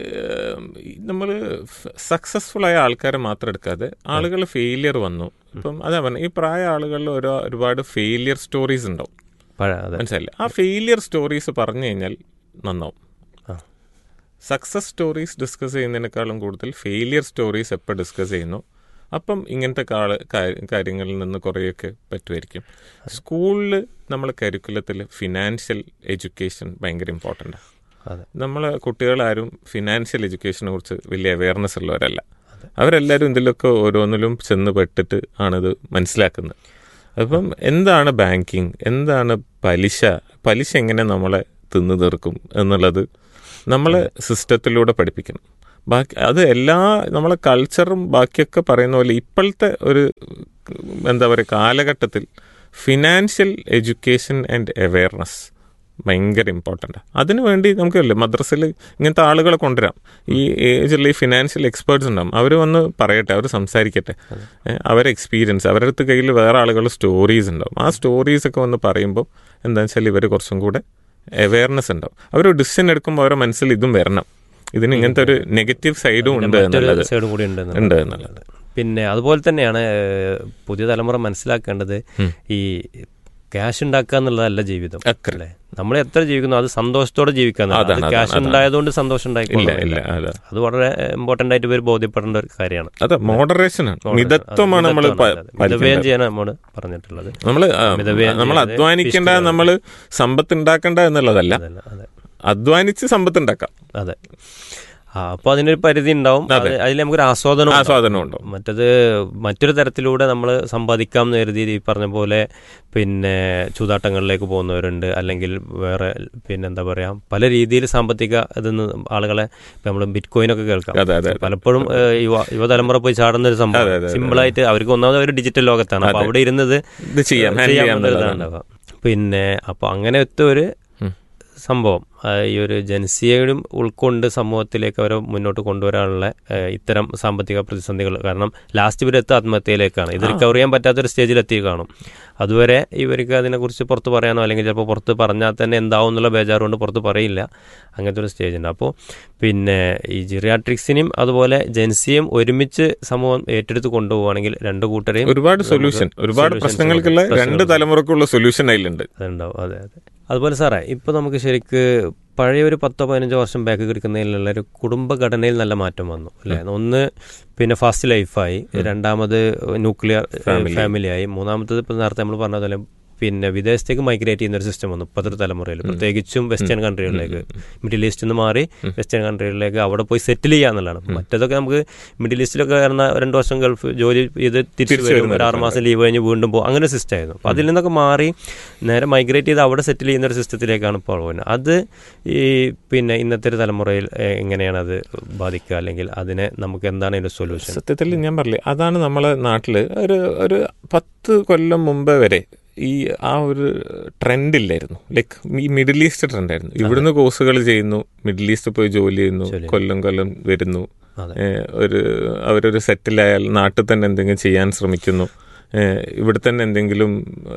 [SPEAKER 4] നമ്മൾ സക്സസ്ഫുൾ ആയ ആൾക്കാരെ മാത്രം എടുക്കാതെ ആളുകൾ ഫെയിലിയർ വന്നു ഇപ്പം അതാ പറഞ്ഞ ഈ പ്രായ ആളുകളിൽ ഓരോ ഒരുപാട് ഫെയിലിയർ സ്റ്റോറീസ് ഉണ്ടാവും
[SPEAKER 3] പഴ അതെ
[SPEAKER 4] മനസ്സിലായില്ലേ ആ ഫെയിലിയർ സ്റ്റോറീസ് പറഞ്ഞു കഴിഞ്ഞാൽ നന്നാവും
[SPEAKER 3] ആ.
[SPEAKER 4] സക്സസ് സ്റ്റോറീസ് ഡിസ്കസ് ചെയ്യുന്നതിനേക്കാളും കൂടുതൽ ഫെയിലിയർ സ്റ്റോറീസ് എപ്പോൾ ഡിസ്കസ് ചെയ്യുന്നു അപ്പം ഇങ്ങനത്തെ കാള കാ- കാര്യങ്ങളിൽ നിന്ന് കുറേയൊക്കെ പറ്റുമായിരിക്കും സ്കൂളിൽ നമ്മൾ കരിക്കുലത്തിൽ ഫിനാൻഷ്യൽ എഡ്യൂക്കേഷൻ ഭയങ്കര ഇമ്പോർട്ടൻ്റ്
[SPEAKER 3] അതെ
[SPEAKER 4] നമ്മളെ കുട്ടികളാരും ഫിനാൻഷ്യൽ എഡ്യൂക്കേഷനെ കുറിച്ച് വലിയ അവയർനെസ് ഉള്ളവരല്ല അവരെല്ലാവരും ഇതിലൊക്കെ ഓരോന്നിലും ചെന്ന് പെട്ടിട്ട് ആണിത് മനസ്സിലാക്കുന്നത് അപ്പം എന്താണ് ബാങ്കിങ് എന്താണ് പലിശ പലിശ എങ്ങനെ നമ്മളെ തിന്നു തീർക്കും എന്നുള്ളത് നമ്മളെ സിസ്റ്റത്തിലൂടെ പഠിപ്പിക്കണം ബാക്കി അത് എല്ലാ നമ്മളെ കൾച്ചറും ബാക്കിയൊക്കെ പറയുന്ന പോലെ ഇപ്പോഴത്തെ ഒരു എന്താ പറയുക കാലഘട്ടത്തിൽ ഫിനാൻഷ്യൽ എഡ്യൂക്കേഷൻ ആൻഡ് അവയർനെസ് ഭയങ്കര ഇമ്പോർട്ടൻ്റ് അതിനു വേണ്ടി നമുക്കല്ലേ മദ്രസയിൽ ഇങ്ങനത്തെ ആളുകളെ കൊണ്ടുവരാം ഈ ഏജിലുള്ള ഈ ഫിനാൻഷ്യൽ എക്സ്പേർട്സ് ഉണ്ടാവും അവർ വന്ന് പറയട്ടെ അവർ സംസാരിക്കട്ടെ ഏ, അവരെ എക്സ്പീരിയൻസ് അവരുടെ അടുത്ത് കയ്യിൽ വേറെ ആളുകളുടെ സ്റ്റോറീസ് ഉണ്ടാവും ആ സ്റ്റോറീസ് ഒക്കെ വന്ന് പറയുമ്പോൾ എന്താ വെച്ചാൽ ഇവർ കുറച്ചും കൂടെ അവയർനെസ് ഉണ്ടാവും അവർ ഡിസിഷൻ എടുക്കുമ്പോൾ അവരുടെ മനസ്സിൽ ഇതും വരണം ഇതിന് ഇങ്ങനത്തെ ഒരു നെഗറ്റീവ് സൈഡും ഉണ്ട് എന്നുള്ളത്
[SPEAKER 3] സൈഡും കൂടി ഉണ്ട് എന്നുള്ളത്.
[SPEAKER 4] ഉണ്ട് എന്നുള്ളത്
[SPEAKER 3] പിന്നെ അതുപോലെ തന്നെയാണ് ഏഹ്, പുതിയ തലമുറ മനസ്സിലാക്കേണ്ടത് ഈ ക്യാഷ് ഉണ്ടാക്കുക എന്നുള്ളതല്ല ജീവിതം
[SPEAKER 4] അക്കരെ.
[SPEAKER 3] അല്ലേ നമ്മൾ എത്ര ജീവിക്കുന്നു അത് സന്തോഷത്തോടെ ജീവിക്കുക
[SPEAKER 4] അതാണ്,
[SPEAKER 3] അത്
[SPEAKER 4] അതാണ്,
[SPEAKER 3] ക്യാഷ്
[SPEAKER 4] അതാണ്.
[SPEAKER 3] ഉണ്ടായതുകൊണ്ട് സന്തോഷം
[SPEAKER 4] ഇല്ല
[SPEAKER 3] ഉണ്ടായിക്കൊള്ളുന്നില്ല
[SPEAKER 4] ഇല്ല അതെ
[SPEAKER 3] അത് വളരെ ഇമ്പോർട്ടന്റ് ആയിട്ട് ഇവർ ബോധ്യപ്പെടേണ്ട ഒരു കാര്യമാണ്
[SPEAKER 4] അതെ മോഡറേഷൻ ആണ് മിതത്വമാണ് നമ്മൾ
[SPEAKER 3] മിതവ്യയം ചെയ്യാൻ നമ്മോട് പറഞ്ഞിട്ടുള്ളത്
[SPEAKER 4] നമ്മൾ
[SPEAKER 3] മിതവ്യയം
[SPEAKER 4] നമ്മൾ
[SPEAKER 3] ചെയ്യാതെ
[SPEAKER 4] അധ്വാനിക്കേണ്ട
[SPEAKER 3] ഫിസ്റ്റ്
[SPEAKER 4] നമ്മൾ സമ്പത്ത് ഉണ്ടാക്കേണ്ട എന്നുള്ളതല്ല
[SPEAKER 3] അതല്ല, അതെ
[SPEAKER 4] അധ്വാനിച്ച് സമ്പത്ത് ഉണ്ടാക്കാം
[SPEAKER 3] അതെ ആ അപ്പോൾ അതിനൊരു പരിധി ഉണ്ടാവും അത് അതിൽ നമുക്കൊരു ആസ്വാദനം ഉണ്ടാവും.
[SPEAKER 4] ആസ്വാദനം ഉണ്ടാവും
[SPEAKER 3] മറ്റത് മറ്റൊരു തരത്തിലൂടെ നമ്മൾ സമ്പാദിക്കാം എന്ന് കരുതി ഈ പറഞ്ഞ പോലെ പിന്നെ ചൂതാട്ടങ്ങളിലേക്ക് പോകുന്നവരുണ്ട് അല്ലെങ്കിൽ വേറെ പിന്നെ എന്താ പറയുക പല രീതിയിൽ സാമ്പത്തിക ഇതിന്ന് ആളുകളെ നമ്മൾ ബിറ്റ് കോയിനൊക്കെ കേൾക്കാം
[SPEAKER 4] അതെ, അതെ, അതെ.
[SPEAKER 3] പലപ്പോഴും ഏഹ്, യുവ യുവതലമുറ പോയി ചാടുന്ന ഒരു
[SPEAKER 4] അതെ,
[SPEAKER 3] സംഭവം
[SPEAKER 4] അതെ,
[SPEAKER 3] സിമ്പിളായിട്ട് അവർക്ക് ഒന്നാമത് ഒരു ഡിജിറ്റൽ ലോകത്താണ് അപ്പോൾ അവിടെ ഇരുന്നത്
[SPEAKER 4] ഇത് ചെയ്യാം, handle ചെയ്യാം
[SPEAKER 3] ചെയ്യാവുന്ന ഒരു
[SPEAKER 4] എന്നുള്ളതാണ്.
[SPEAKER 3] ഇതാണ് ഉണ്ടാവുക. പിന്നെ അപ്പോൾ അങ്ങനത്തെ ഒരു
[SPEAKER 4] ഉം.
[SPEAKER 3] സംഭവം ആ, ഈ ഒരു ജനസിയയും ഉൾക്കൊണ്ട് സമൂഹത്തിലേക്ക് അവരെ മുന്നോട്ട് കൊണ്ടുവരാനുള്ള ആ, ഇത്തരം സാമ്പത്തിക പ്രതിസന്ധികൾ കാരണം ലാസ്റ്റ് ഇവരെത്തുക ആത്മഹത്യയിലേക്കാണ് ഇത് റിക്കവർ ചെയ്യാൻ പറ്റാത്തൊരു സ്റ്റേജിൽ എത്തി കാണും അതുവരെ ഇവർക്ക് അതിനെക്കുറിച്ച് പുറത്ത് പറയാനോ അല്ലെങ്കിൽ ചിലപ്പോൾ പുറത്ത് പറഞ്ഞാൽ തന്നെ എന്താവും എന്നുള്ള ബേജാറ് കൊണ്ട് പുറത്ത് പറയില്ല അങ്ങനത്തെ ഒരു സ്റ്റേജ് ഉണ്ട് അപ്പോൾ പിന്നെ ഈ ജിറിയാട്രിക്സിനെയും അതുപോലെ ജെൻസിയും ഒരുമിച്ച് സമൂഹം ഏറ്റെടുത്ത് കൊണ്ടുപോവുകയാണെങ്കിൽ രണ്ട് കൂട്ടരെയും
[SPEAKER 4] ഒരുപാട്
[SPEAKER 3] നമുക്ക്
[SPEAKER 4] സൊല്യൂഷൻ ഒരുപാട്
[SPEAKER 3] solutions
[SPEAKER 4] പ്രശ്നങ്ങൾക്കുള്ള
[SPEAKER 3] ഉണ്ട്.
[SPEAKER 4] രണ്ട്
[SPEAKER 3] പ്രശ്നങ്ങളുണ്ട്.
[SPEAKER 4] തലമുറക്കുള്ള സൊല്യൂഷൻ അതിലുണ്ട്
[SPEAKER 3] അതുണ്ടാവും അതെ അതെ അതുപോലെ സാറേ ഇപ്പോൾ നമുക്ക് ശരിക്ക് പഴയ ഒരു പത്തോ പതിനഞ്ചോ വർഷം ബാക്ക് കിടക്കുന്നതിലുള്ള ഒരു കുടുംബഘടനയിൽ നല്ല മാറ്റം വന്നു അല്ലേ ഒന്ന് പിന്നെ ഫാസ്റ്റ് ലൈഫായി രണ്ടാമത് ന്യൂക്ലിയർ ഫാമിലിയായി മൂന്നാമത്തത് ഇപ്പോൾ നേരത്തെ നമ്മൾ പറഞ്ഞ പോലെ പിന്നെ വിദേശത്തേക്ക് മൈഗ്രേറ്റ് ചെയ്യുന്ന ഒരു സിസ്റ്റം വന്നു ഇപ്പോഴത്തെ തലമുറയിൽ പ്രത്യേകിച്ചും വെസ്റ്റേൺ കൺട്രികളിലേക്ക് മിഡിൽ ഈസ്റ്റിൽ നിന്ന് മാറി വെസ്റ്റേൺ കൺട്രികളിലേക്ക് അവിടെ പോയി സെറ്റിൽ ചെയ്യുക എന്നുള്ളതാണ് മറ്റേതൊക്കെ നമുക്ക് മിഡിൽ ഈസ്റ്റിലൊക്കെ കാരണം രണ്ട് വർഷം ഗൾഫ് ജോലി ചെയ്ത് തിരിച്ചു വരും ഒരു ആറ് മാസം ലീവ് കഴിഞ്ഞ് വീണ്ടും പോകും അങ്ങനെ ഒരു സിസ്റ്റം ആയിരുന്നു അപ്പോൾ അതിൽ നിന്നൊക്കെ മാറി നേരെ മൈഗ്രേറ്റ് ചെയ്ത് അവിടെ സെറ്റിൽ ചെയ്യുന്ന ഒരു സിസ്റ്റത്തിലേക്കാണ് ഇപ്പോൾ പോകുന്നത് അത് ഈ പിന്നെ ഇന്നത്തെ ഒരു തലമുറയിൽ എ- എങ്ങനെയാണ് അത് ബാധിക്കുക അല്ലെങ്കിൽ അതിനെ നമുക്ക് എന്താണ് അതിൻ്റെ സൊല്യൂഷൻ
[SPEAKER 4] സത്യത്തിൽ ഞാൻ പറഞ്ഞില്ലേ അതാണ് നമ്മളെ നാട്ടിൽ ഒരു ഒരു പത്ത് കൊല്ലം മുമ്പേ വരെ ഈ ആ ഒരു ട്രെൻഡ് ഇല്ലായിരുന്നു ലൈക്ക് ഈ മിഡിൽ ഈസ്റ്റ് ട്രെൻഡ് ആയിരുന്നു ഇവിടുന്ന് കോഴ്സുകൾ ചെയ്യുന്നു മിഡിൽ ഈസ്റ്റ് പോയി ജോലി ചെയ്യുന്നു കൊല്ലം കൊല്ലം വരുന്നു
[SPEAKER 3] അതെ.
[SPEAKER 4] ഏഹ് ഒരു അവരൊരു സെറ്റിലായാൽ നാട്ടിൽ തന്നെ എന്തെങ്കിലും ചെയ്യാൻ ശ്രമിക്കുന്നു ഏഹ് ഇവിടെ തന്നെ എന്തെങ്കിലും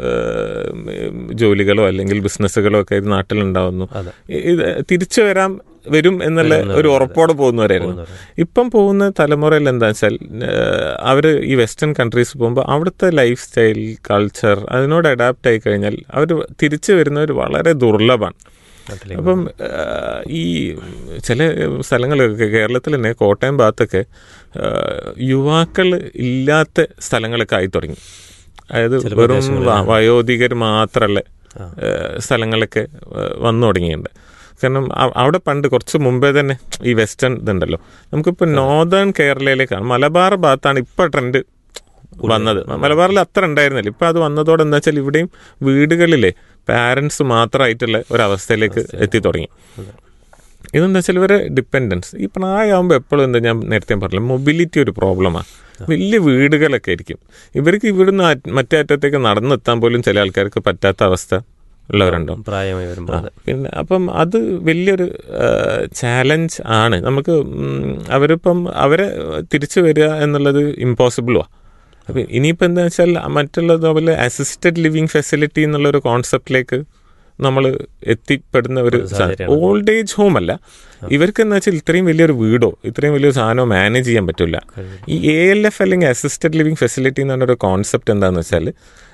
[SPEAKER 4] ഏഹ് ജോലികളോ അല്ലെങ്കിൽ ബിസിനസ്സുകളോ ഒക്കെ ഇത് നാട്ടിലുണ്ടാവുന്നു
[SPEAKER 3] അതെ.
[SPEAKER 4] ഇത് തിരിച്ചു വരാൻ വരും എന്നുള്ള ഒരു ഉറപ്പോടെ പോകുന്നവരായിരുന്നു ഇപ്പം പോകുന്ന തലമുറയിൽ എന്താ വെച്ചാൽ അവർ ഈ വെസ്റ്റേൺ കൺട്രീസ് പോകുമ്പോൾ അവിടുത്തെ ലൈഫ് സ്റ്റൈൽ കൾച്ചർ അതിനോട് അഡാപ്റ്റ് ആയി കഴിഞ്ഞാൽ അവർ തിരിച്ചു വരുന്നവർ വളരെ ദുർലഭമാണ് അപ്പം ആ, ഈ ചില സ്ഥലങ്ങളൊക്കെ കേരളത്തിൽ തന്നെ കോട്ടയം ഭാഗത്തൊക്കെ ആ, യുവാക്കൾ ഇല്ലാത്ത സ്ഥലങ്ങളൊക്കെ ആയി തുടങ്ങി അതായത് വെറും വ- വയോധികർ മാത്രമല്ല സ്ഥലങ്ങളൊക്കെ ആ, വന്നു തുടങ്ങിയിട്ടുണ്ട് കാരണം അ- അവിടെ പണ്ട് കുറച്ച് മുമ്പേ തന്നെ ഈ വെസ്റ്റേൺ ഇതുണ്ടല്ലോ നമുക്കിപ്പോൾ നോർത്തേൺ കേരളയിലേക്കാണ് മലബാർ ഭാഗത്താണ് ഇപ്പം ട്രെൻഡ് വന്നത് മലബാറിൽ അത്ര ഉണ്ടായിരുന്നില്ല ഇപ്പം അത് വന്നതോടെ എന്താ വെച്ചാൽ ഇവിടെയും വീടുകളിലെ പാരൻസ് മാത്രമായിട്ടുള്ള ഒരവസ്ഥയിലേക്ക് എത്തി തുടങ്ങി ഇതെന്താ വെച്ചാൽ ഇവരെ ഡിപ്പെൻഡൻസ് ഈ പ്രായമാകുമ്പോൾ എപ്പോഴും എന്താ ഞാൻ നേരത്തെ പറഞ്ഞില്ല മൊബിലിറ്റി ഒരു പ്രോബ്ലമാണ് വലിയ വീടുകളൊക്കെ ആയിരിക്കും ഇവർക്ക് ഇവിടുന്ന് ആ- മറ്റേ അറ്റത്തേക്ക് നടന്നെത്താൻ പോലും ചില ആൾക്കാർക്ക് പറ്റാത്ത അവസ്ഥ ഉള്ളവരുണ്ടാവും
[SPEAKER 3] പ്രായമായി വരുമ്പോൾ അതെ
[SPEAKER 4] പിന്നെ അപ്പം അത് വലിയൊരു ചാലഞ്ച് ആണ് നമുക്ക് ഉം, അവരിപ്പം അവരെ തിരിച്ചു വരിക എന്നുള്ളത് ഇമ്പോസിബിളുമാണ് അപ്പം ഇനിയിപ്പോൾ എന്താ വെച്ചാൽ മറ്റുള്ളത് പോലെ അസിസ്റ്റഡ് ലിവിങ് ഫെസിലിറ്റി എന്നുള്ളൊരു കോൺസെപ്റ്റിലേക്ക് നമ്മൾ എത്തിപ്പെടുന്ന ഒരു
[SPEAKER 3] സാഹചര്യമാണ്.
[SPEAKER 4] ഓൾഡ് ഏജ് ഹോം അല്ല ഇവർക്ക് എന്താ വെച്ചാൽ ഇത്രയും വലിയൊരു വീടോ ഇത്രയും വലിയൊരു സാധനമോ മാനേജ് ചെയ്യാൻ പറ്റില്ല ഈ എ എൽ എഫ് അല്ലെങ്കിൽ അസിസ്റ്റഡ് ലിവിങ് ഫെസിലിറ്റി എന്ന് പറഞ്ഞൊരു കോൺസെപ്റ്റ് എന്താണെന്ന് വെച്ചാൽ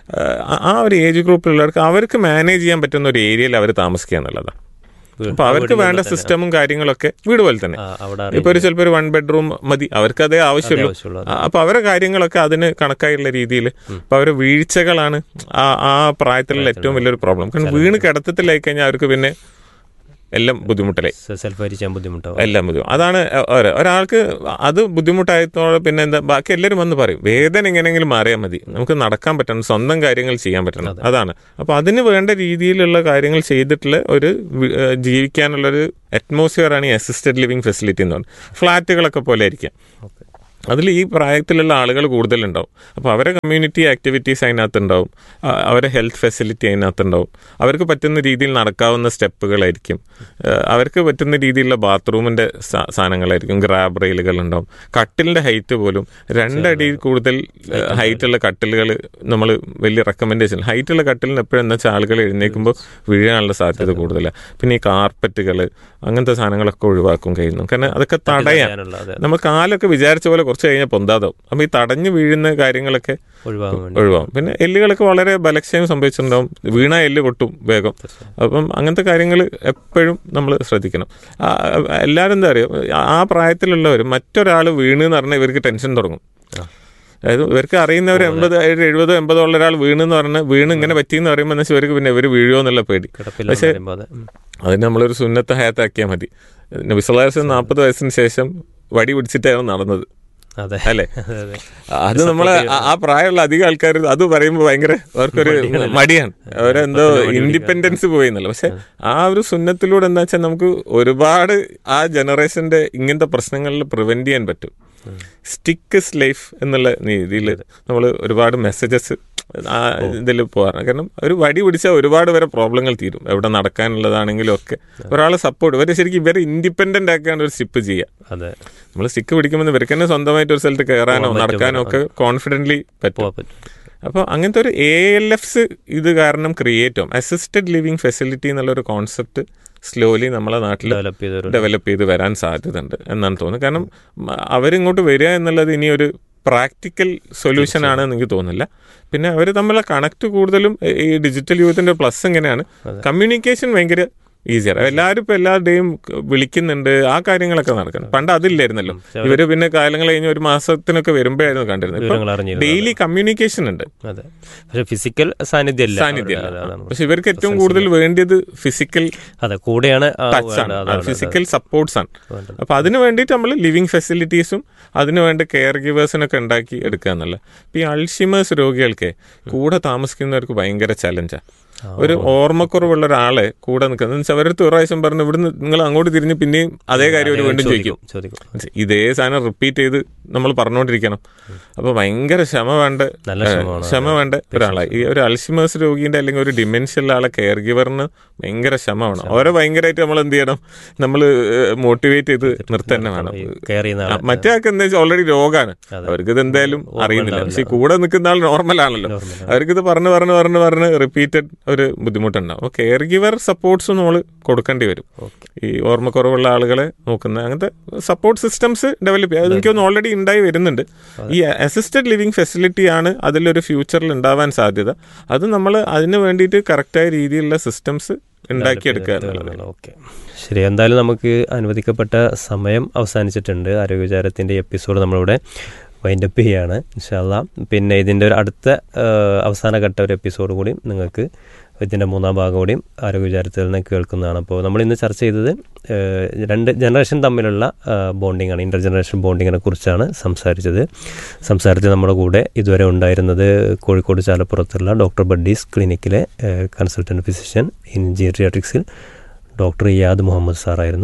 [SPEAKER 4] ആ ഒരു ഏജ് ഗ്രൂപ്പിലുള്ളവർക്ക് അവർക്ക് മാനേജ് ചെയ്യാൻ പറ്റുന്ന ഒരു ഏരിയയിൽ അവർ താമസിക്കുക എന്നുള്ളതാണ് അപ്പൊ അവർക്ക് വേണ്ട സിസ്റ്റമും കാര്യങ്ങളൊക്കെ വീട് പോലെ തന്നെ
[SPEAKER 3] ആ, അവിടെ
[SPEAKER 4] ഇപ്പൊ ഒരു ചിലപ്പോൾ ഒരു വൺ ബെഡ്റൂം മതി അവർക്ക് അതേ ആവശ്യമുള്ളൂ
[SPEAKER 3] ആവശ്യമുള്ളൂ,
[SPEAKER 4] ആ, അപ്പൊ അവരെ കാര്യങ്ങളൊക്കെ അതിന് കണക്കായുള്ള രീതിയിൽ അപ്പൊ അവരെ വീഴ്ചകളാണ് ആ ആ പ്രായത്തിലുള്ള ഏറ്റവും വലിയൊരു പ്രോബ്ലം കാരണം വീണ് കിടത്തത്തിലായി കഴിഞ്ഞാൽ അവർക്ക് പിന്നെ എല്ലാം ബുദ്ധിമുട്ടിലായി
[SPEAKER 3] സെൽഫ് ഭരിച്ചാൻ ബുദ്ധിമുട്ടാവും
[SPEAKER 4] എല്ലാം ബുദ്ധിമുട്ട് അതാണ് ഒര- ഒരാൾക്ക് അത് ബുദ്ധിമുട്ടായതോടെ പിന്നെ എന്താ ബാക്കി എല്ലാവരും വന്ന് പറയും വേദന എങ്ങനെയെങ്കിലും മാറിയാൽ മതി നമുക്ക് നടക്കാൻ പറ്റണം സ്വന്തം കാര്യങ്ങൾ ചെയ്യാൻ പറ്റണം അതാണ് അപ്പൊ അതിന് വേണ്ട രീതിയിലുള്ള കാര്യങ്ങൾ ചെയ്തിട്ടുള്ള ഒരു വി- ഏഹ് ജീവിക്കാനുള്ളൊരു അറ്റ്മോസ്ഫിയർ ആണ് ഈ അസിസ്റ്റഡ് ലിവിങ് ഫെസിലിറ്റി എന്ന് പറയുന്നത് ഫ്ലാറ്റുകളൊക്കെ പോലെ ആയിരിക്കാം അതിൽ ഈ പ്രായത്തിലുള്ള ആളുകൾ കൂടുതലുണ്ടാവും അപ്പോൾ അവരെ കമ്മ്യൂണിറ്റി ആക്ടിവിറ്റീസ് അതിനകത്ത് ഉണ്ടാവും ആ, അവരെ ഹെൽത്ത് ഫെസിലിറ്റി അതിനകത്ത് ഉണ്ടാവും അവർക്ക് പറ്റുന്ന രീതിയിൽ നടക്കാവുന്ന സ്റ്റെപ്പുകളായിരിക്കും ആ, അവർക്ക് പറ്റുന്ന രീതിയിലുള്ള ബാത്റൂമിൻ്റെ സാധനങ്ങളായിരിക്കും ഗ്രാബ് റെയിലുകൾ ഉണ്ടാവും കട്ടിലിൻ്റെ ഹൈറ്റ് പോലും രണ്ടടി കൂടുതൽ ഹൈറ്റുള്ള കട്ടിലുകൾ നമ്മൾ വലിയ റെക്കമെൻഡേഷൻ ഹൈറ്റുള്ള കട്ടിലിന് എപ്പോഴും എന്താ വെച്ചാൽ ആളുകൾ എഴുന്നേൽക്കുമ്പോൾ വീഴാനുള്ള സാധ്യത കൂടുതലാണ് പിന്നെ ഈ കാർപ്പറ്റുകൾ അങ്ങനത്തെ സാധനങ്ങളൊക്കെ ഒഴിവാക്കും കഴിയുന്നു കാരണം അതൊക്കെ തടയാൻ
[SPEAKER 3] ചെയ്യാനുള്ള, അതെ.
[SPEAKER 4] നമ്മൾ കാലൊക്കെ വിചാരിച്ച പോലെ കുറച്ച് കഴിഞ്ഞാൽ പൊന്താതാവും അപ്പം ഈ തടഞ്ഞു വീഴുന്ന കാര്യങ്ങളൊക്കെ
[SPEAKER 3] ഒഴിവാകാൻ വേണ്ടി
[SPEAKER 4] ഒഴിവാകും പിന്നെ എല്ലുകളൊക്കെ വളരെ ബലക്ഷയം സംഭവിച്ചിട്ടുണ്ടാവും വീണ എല്ല് പൊട്ടും വേഗം അപ്പം അങ്ങനത്തെ കാര്യങ്ങൾ എപ്പോഴും നമ്മൾ ശ്രദ്ധിക്കണം ആ, എല്ലാവരും എന്താ പറയുക ആ പ്രായത്തിലുള്ളവർ മറ്റൊരാൾ വീണ് എന്ന് പറഞ്ഞാൽ ഇവർക്ക് ടെൻഷൻ തുടങ്ങും അതായത് ഇവർക്ക് അറിയുന്നവർ എൺപത് ഒരു എഴുപതോ എൺപതോ ഉള്ള ഒരാൾ വീണെന്ന് പറഞ്ഞാൽ വീണ് ഇങ്ങനെ പറ്റിയെന്ന് പറയുമ്പോൾ എന്ന് വെച്ചാൽ ഇവർക്ക് പിന്നെ ഇവർ വീഴുമോ എന്നുള്ള പേടി
[SPEAKER 3] കിടപ്പില്ല
[SPEAKER 4] പക്ഷേ
[SPEAKER 3] പറയുമ്പോൾ അതെ ഉം.
[SPEAKER 4] അതിന് നമ്മളൊരു സുന്നത്ത് ഹയാത്താക്കിയാൽ മതി നബിസ്വലാസ് നാൽപ്പത് വയസ്സിന് ശേഷം വടി പിടിച്ചിട്ടായിരുന്നു നടന്നത്
[SPEAKER 3] അതെ
[SPEAKER 4] അല്ലേ
[SPEAKER 3] അതെ, അതെ.
[SPEAKER 4] അത് നമ്മള് ആ- ആ പ്രായമുള്ള അധികം ആൾക്കാർ അത് പറയുമ്പോൾ ഭയങ്കര അവർക്കൊരു മടിയാണ് അവരെന്തോ ഇൻഡിപെൻഡൻസ് പോയി എന്നല്ല പക്ഷെ ആ ഒരു സുന്നത്തിലൂടെ എന്താ വെച്ചാൽ നമുക്ക് ഒരുപാട് ആ ജനറേഷന്റെ ഇങ്ങനത്തെ പ്രശ്നങ്ങളിൽ പ്രിവെന്റ് ചെയ്യാൻ പറ്റും സ്റ്റിക്ക് ലൈഫ് എന്നുള്ള രീതിയിൽ നമ്മൾ ഒരുപാട് മെസ്സേജസ് ആ ഇതിൽ പോകാറ് കാരണം ഒരു വടി പിടിച്ചാൽ ഒരുപാട് വരെ പ്രോബ്ലങ്ങൾ തീരും എവിടെ നടക്കാനുള്ളതാണെങ്കിലും ഒക്കെ ഒരാളെ സപ്പോർട്ട് ഇവരെ ശരിക്കും ഇവരെ ഇൻഡിപെൻഡന്റ് ആക്കാണ് ഒരു സ്റ്റെപ്പ് ചെയ്യുക
[SPEAKER 3] അതെ
[SPEAKER 4] നമ്മൾ സ്റ്റിക്ക് പിടിക്കുമ്പോൾ ഇവർക്ക് തന്നെ സ്വന്തമായിട്ട് ഒരു സ്ഥലത്ത് കയറാനോ നടക്കാനോ ഒക്കെ കോൺഫിഡൻ്റ്ലി പറ്റും
[SPEAKER 3] പോവാൻ പറ്റും
[SPEAKER 4] അപ്പോൾ അങ്ങനത്തെ ഒരു എ എൽ എഫ്സ് ഇത് കാരണം ക്രിയേറ്റ് ആവും അസിസ്റ്റഡ് ലിവിങ് ഫെസിലിറ്റി എന്നുള്ളൊരു കോൺസെപ്റ്റ് സ്ലോലി നമ്മളെ നാട്ടിൽ
[SPEAKER 3] ഡെവലപ്പ് ചെയ്തൊരു
[SPEAKER 4] ഡെവലപ്പ് ചെയ്ത് വരാൻ സാധ്യതയുണ്ട് എന്നാണ് തോന്നുന്നത് കാരണം മ- അവരിങ്ങോട്ട് വരിക എന്നുള്ളത് ഇനി ഒരു പ്രാക്ടിക്കൽ സൊല്യൂഷൻ ആണ് എന്ന് എനിക്ക് തോന്നുന്നില്ല പിന്നെ അവർ തമ്മിലുള്ള കണക്ട് കൂടുതലും ഈ ഡിജിറ്റൽ യൂത്തിന്റെ പ്ലസ് എങ്ങനെയാണ് കമ്മ്യൂണിക്കേഷൻ ഭയങ്കര ഈസിയാണ് എല്ലാവരും ഇപ്പൊ എല്ലാവരുടെയും വിളിക്കുന്നുണ്ട് ആ കാര്യങ്ങളൊക്കെ നടക്കണം പണ്ട് അതില്ലായിരുന്നല്ലോ ഇവര് പിന്നെ കാലങ്ങൾ കഴിഞ്ഞ് ഒരു മാസത്തിനൊക്കെ വരുമ്പോഴായിരുന്നു കണ്ടിരുന്നത്
[SPEAKER 3] വിവരങ്ങൾ
[SPEAKER 4] ഇപ്പൊ
[SPEAKER 3] അറിഞ്ഞിരുന്നത്.
[SPEAKER 4] ഡെയിലി കമ്മ്യൂണിക്കേഷൻ ഉണ്ട്
[SPEAKER 3] അതെ പക്ഷെ ഫിസിക്കൽ സാന്നിധ്യം ഇല്ല
[SPEAKER 4] സാന്നിധ്യം
[SPEAKER 3] അവിടെ. അതാണ്
[SPEAKER 4] പക്ഷെ ഇവർക്ക് ഏറ്റവും കൂടുതൽ വേണ്ടിയത് ഫിസിക്കൽ
[SPEAKER 3] അതെ കൂടെയാണ് ആ
[SPEAKER 4] ടച്ച്
[SPEAKER 3] വേണ്ട,
[SPEAKER 4] ആണ്
[SPEAKER 3] അതാണ്
[SPEAKER 4] ഫിസിക്കൽ സപ്പോർട്ട്സ് ആണ്
[SPEAKER 3] വേണ്ടത്.
[SPEAKER 4] അപ്പൊ അതിന് വേണ്ടിയിട്ട് നമ്മൾ ലിവിങ് ഫെസിലിറ്റീസും അതിന് വേണ്ട കെയർ ഗിവേഴ്സിനൊക്കെ ഉണ്ടാക്കി എടുക്കുക എന്നുള്ള ഇപ്പൊ ഈ അൾഷിമേഴ്സ് രോഗികൾക്ക് കൂടെ താമസിക്കുന്നവർക്ക് ഭയങ്കര ചലഞ്ചാണ് ഒരു ഓർമ്മക്കുറവുള്ള ഒരാളെ കൂടെ നിൽക്കുന്നത് എന്ന് വെച്ചാൽ അവരടുത്ത് ഒരു പ്രാവശ്യം പറഞ്ഞു ഇവിടുന്ന് നിങ്ങൾ അങ്ങോട്ട് തിരിഞ്ഞ് പിന്നെയും അതേ കാര്യം അവർ വീണ്ടും ചോദിക്കും
[SPEAKER 3] ചോദിക്കും
[SPEAKER 4] ഇതേ സാധനം റിപ്പീറ്റ് ചെയ്ത് നമ്മൾ പറഞ്ഞുകൊണ്ടിരിക്കണം അപ്പൊ ഭയങ്കര ക്ഷമ വേണ്ട
[SPEAKER 3] നല്ല
[SPEAKER 4] ഏഹ്,
[SPEAKER 3] ക്ഷമ വേണം.
[SPEAKER 4] ക്ഷമ വേണ്ട ഒരാളായി ഈ ഒരു അൾഷിമേഴ്സ് രോഗിന്റെ അല്ലെങ്കിൽ ഒരു ഡിമെൻഷ്യ ഉള്ള ആളെ കെയർ ഗിവറിന് ഭയങ്കര ക്ഷമ വേണം അവരെ ഭയങ്കരമായിട്ട് നമ്മൾ എന്ത് ചെയ്യണം നമ്മൾ മോട്ടിവേറ്റ് ചെയ്ത് നിർത്താൻ തന്നെ വേണം
[SPEAKER 3] കെയർ ചെയ്യുന്ന
[SPEAKER 4] ആ,
[SPEAKER 3] ആളെ
[SPEAKER 4] മറ്റേ ആൾക്ക് എന്താ വെച്ചാൽ ഓൾറെഡി രോഗമാണ് അവർക്ക് ഇത് എന്തായാലും അറിയുന്നില്ല പക്ഷെ ഈ കൂടെ നിൽക്കുന്ന ആൾ നോർമൽ ആണല്ലോ അവർക്ക് ഇത് പറഞ്ഞ് പറഞ്ഞ് പറഞ്ഞ് പറഞ്ഞ് റിപ്പീറ്റഡ് ഒരു ബുദ്ധിമുട്ടുണ്ടാവും അപ്പോൾ കെയർ ഗിവർ സപ്പോർട്ട്സ് നമ്മൾ കൊടുക്കേണ്ടി വരും ഈ ഓർമ്മക്കുറവുള്ള ആളുകളെ നോക്കുന്ന അങ്ങനത്തെ സപ്പോർട്ട് സിസ്റ്റംസ് ഡെവലപ്പ് ചെയ്യുക അത് എനിക്കൊന്ന് ഓൾറെഡി ഉണ്ടായി വരുന്നുണ്ട് ഈ അസിസ്റ്റഡ് ലിവിങ് ഫെസിലിറ്റി ആണ് അതിലൊരു ഫ്യൂച്ചറിൽ ഉണ്ടാവാൻ സാധ്യത അത് നമ്മൾ അതിന് വേണ്ടിയിട്ട് കറക്റ്റായ രീതിയിലുള്ള സിസ്റ്റംസ് ഉണ്ടാക്കിയെടുക്കുക എന്നുള്ളത്
[SPEAKER 3] ഓക്കെ ശരി എന്തായാലും നമുക്ക് അനുവദിക്കപ്പെട്ട സമയം അവസാനിച്ചിട്ടുണ്ട് ആരോഗ്യവിചാരത്തിൻ്റെ എപ്പിസോഡ് നമ്മളിവിടെ വൈൻഡപ്പ് ചെയ്യുകയാണ് ഇൻഷാല്ല പിന്നെ ഇതിൻ്റെ ഒരു അടുത്ത ആ, അവസാന ഘട്ട ഒരു എപ്പിസോഡ് കൂടി നിങ്ങൾക്ക് ഇതിൻ്റെ മൂന്നാം ഭാഗം കൂടിയും ആരോഗ്യവിചാരത്തിൽ നിന്ന് കേൾക്കുന്നതാണ് അപ്പോൾ നമ്മൾ ഇന്ന് ചർച്ച ചെയ്തത് ആ, രണ്ട് ജനറേഷൻ തമ്മിലുള്ള ബോണ്ടിങ് ആണ് ഇൻ്റർ ജനറേഷൻ ബോണ്ടിങ്ങിനെ കുറിച്ചാണ് സംസാരിച്ചത് സംസാരത്തിൽ നമ്മുടെ കൂടെ ഇതുവരെ ഉണ്ടായിരുന്നത് കോഴിക്കോട് ചാലപ്പുറത്തുള്ള ഡോക്ടർ ബഡ്ഡീസ് ക്ലിനിക്കിലെ കൺസൾട്ടൻറ്റ് ഫിസിഷ്യൻ ഇൻ ജീറിയാട്രിക്സിൽ ഡോക്ടർ ഇയാദ് മുഹമ്മദ് സാറായിരുന്നു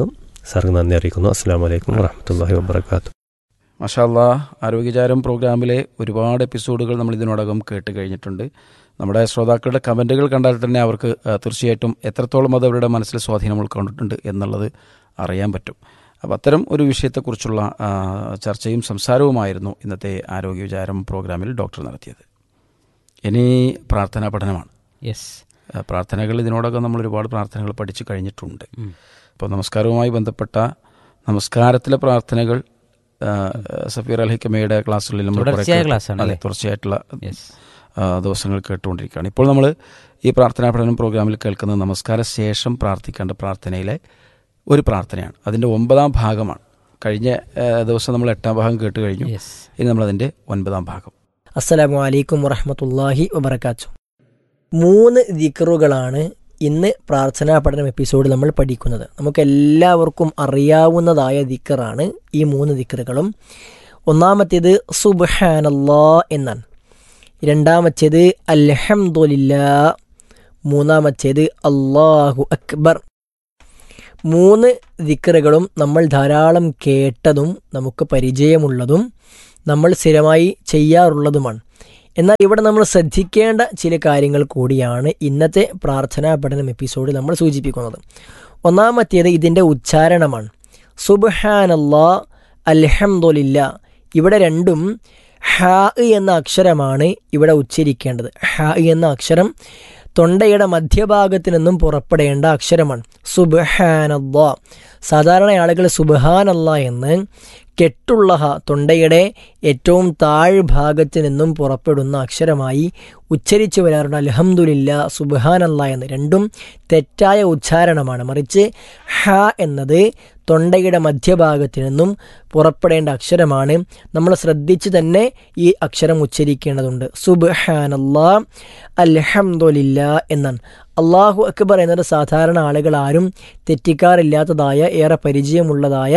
[SPEAKER 3] സാർക്ക് നന്ദി അറിയിക്കുന്നു അസ്സാം വലൈക്കും വാഹമത്തല്ലാഹി വാബർക്കാത്തു
[SPEAKER 2] മഷാല്ല ആരോഗ്യചാരം പ്രോഗ്രാമിലെ ഒരുപാട് എപ്പിസോഡുകൾ നമ്മൾ ഇതിനോടകം കേട്ട് കഴിഞ്ഞിട്ടുണ്ട് നമ്മുടെ ശ്രോതാക്കളുടെ കമൻറ്റുകൾ കണ്ടാൽ തന്നെ അവർക്ക് ആ, തീർച്ചയായിട്ടും എത്രത്തോളം അത് അവരുടെ മനസ്സിൽ സ്വാധീനം ഉൾക്കൊണ്ടിട്ടുണ്ട് എന്നുള്ളത് അറിയാൻ പറ്റും അപ്പോൾ അത്തരം ഒരു വിഷയത്തെക്കുറിച്ചുള്ള ആ, ചർച്ചയും സംസാരവുമായിരുന്നു ഇന്നത്തെ ആരോഗ്യ വിചാരം പ്രോഗ്രാമിൽ ഡോക്ടർ നടത്തിയത് ഇനി പ്രാർത്ഥനാ പഠനമാണ്
[SPEAKER 1] യെസ്
[SPEAKER 2] ആ, പ്രാർത്ഥനകൾ ഇതിനോടകം നമ്മൾ ഒരുപാട് പ്രാർത്ഥനകൾ പഠിച്ചു കഴിഞ്ഞിട്ടുണ്ട് അപ്പോൾ നമസ്കാരവുമായി ബന്ധപ്പെട്ട നമസ്കാരത്തിലെ പ്രാർത്ഥനകൾ ആ, സഫീർ അൽ ഹിക്കമയുടെ ക്ലാസ്സുകളിൽ നമ്മൾ കുറേ
[SPEAKER 1] തുടർച്ചയായ
[SPEAKER 2] കേട്ടു.
[SPEAKER 1] ക്ലാസ്സാണ്
[SPEAKER 2] അതെ
[SPEAKER 1] അല്ലേ?
[SPEAKER 2] തുടർച്ചയായിട്ടുള്ള
[SPEAKER 1] യെസ്
[SPEAKER 2] ആ, ദിവസങ്ങൾ കേട്ടുകൊണ്ടിരിക്കുകയാണ് ഇപ്പോൾ നമ്മൾ ഈ പ്രാർത്ഥനാ പഠനം പ്രോഗ്രാമിൽ കേൾക്കുന്ന നമസ്കാര ശേഷം പ്രാർത്ഥിക്കേണ്ട പ്രാർത്ഥനയിലെ ഒരു പ്രാർത്ഥനയാണ് അതിൻ്റെ ഒമ്പതാം ഭാഗമാണ് കഴിഞ്ഞ ആ, ദിവസം നമ്മൾ എട്ടാം ഭാഗം കേട്ട് കഴിഞ്ഞു
[SPEAKER 1] യെസ്
[SPEAKER 2] ഇനി നമ്മളതിൻ്റെ ഒൻപതാം ഭാഗം
[SPEAKER 5] അസ്സലാമു അലൈക്കും വറഹമത്തല്ലാഹി വബർക്കാത്തു മൂന്ന് ദിക്റുകളാണ് ഇന്ന് പ്രാർത്ഥനാ പഠനം എപ്പിസോഡ് നമ്മൾ പഠിക്കുന്നത് നമുക്ക് എല്ലാവർക്കും അറിയാവുന്നതായ ദിക്കറാണ് ഈ മൂന്ന് ദിക്കറുകളും ഒന്നാമത്തേത് സുബ്ഹാനല്ലാ എന്നാണ് രണ്ടാമത്തേത് അൽഹംദുലില്ലാ മൂന്നാമത്തേത് അള്ളാഹു അക്ബർ മൂന്ന് ദിക്കറുകളും നമ്മൾ ധാരാളം കേട്ടതും നമുക്ക് പരിചയമുള്ളതും നമ്മൾ സ്ഥിരമായി ചെയ്യാറുള്ളതുമാണ് എന്നാൽ ഇവിടെ നമ്മൾ ശ്രദ്ധിക്കേണ്ട ചില കാര്യങ്ങൾ കൂടിയാണ് ഇന്നത്തെ പ്രാർത്ഥനാ പഠനം എപ്പിസോഡിൽ നമ്മൾ സൂചിപ്പിക്കുന്നത് ഒന്നാമത്തേത് ഇതിൻ്റെ ഉച്ചാരണമാണ് സുബ്ഹാനല്ലാ അൽഹംദുലില്ല ഇവിടെ രണ്ടും ഹാ എന്ന അക്ഷരമാണ് ഇവിടെ ഉച്ചരിക്കേണ്ടത് ഹാ എന്ന അക്ഷരം തൊണ്ടയുടെ മധ്യഭാഗത്ത് നിന്നും പുറപ്പെടേണ്ട അക്ഷരമാണ് സുബ്ഹാനല്ലാ സാധാരണ ആളുകൾ സുബ്ഹാനല്ല എന്ന് കെട്ടുള്ള ഹ തൊണ്ടയുടെ ഏറ്റവും താഴ്ഭാഗത്ത് നിന്നും പുറപ്പെടുന്ന അക്ഷരമായി ഉച്ചരിച്ചു വരാറുണ്ട് അലഹമുല്ല സുബ്ഹാനല്ല എന്ന് രണ്ടും തെറ്റായ ഉച്ചാരണമാണ് മറിച്ച് ഹ എന്നത് തൊണ്ടയുടെ മധ്യഭാഗത്ത് നിന്നും പുറപ്പെടേണ്ട അക്ഷരമാണ് നമ്മൾ ശ്രദ്ധിച്ച് തന്നെ ഈ അക്ഷരം ഉച്ചരിക്കേണ്ടതുണ്ട് സുബ്ഹാനല്ലാ അൽഹംദുലില്ല എന്നാണ് അള്ളാഹു അക്ബർ എന്നത് സാധാരണ ആളുകൾ ആരും തെറ്റിക്കാറില്ലാത്തതായ ഏറെ പരിചയമുള്ളതായ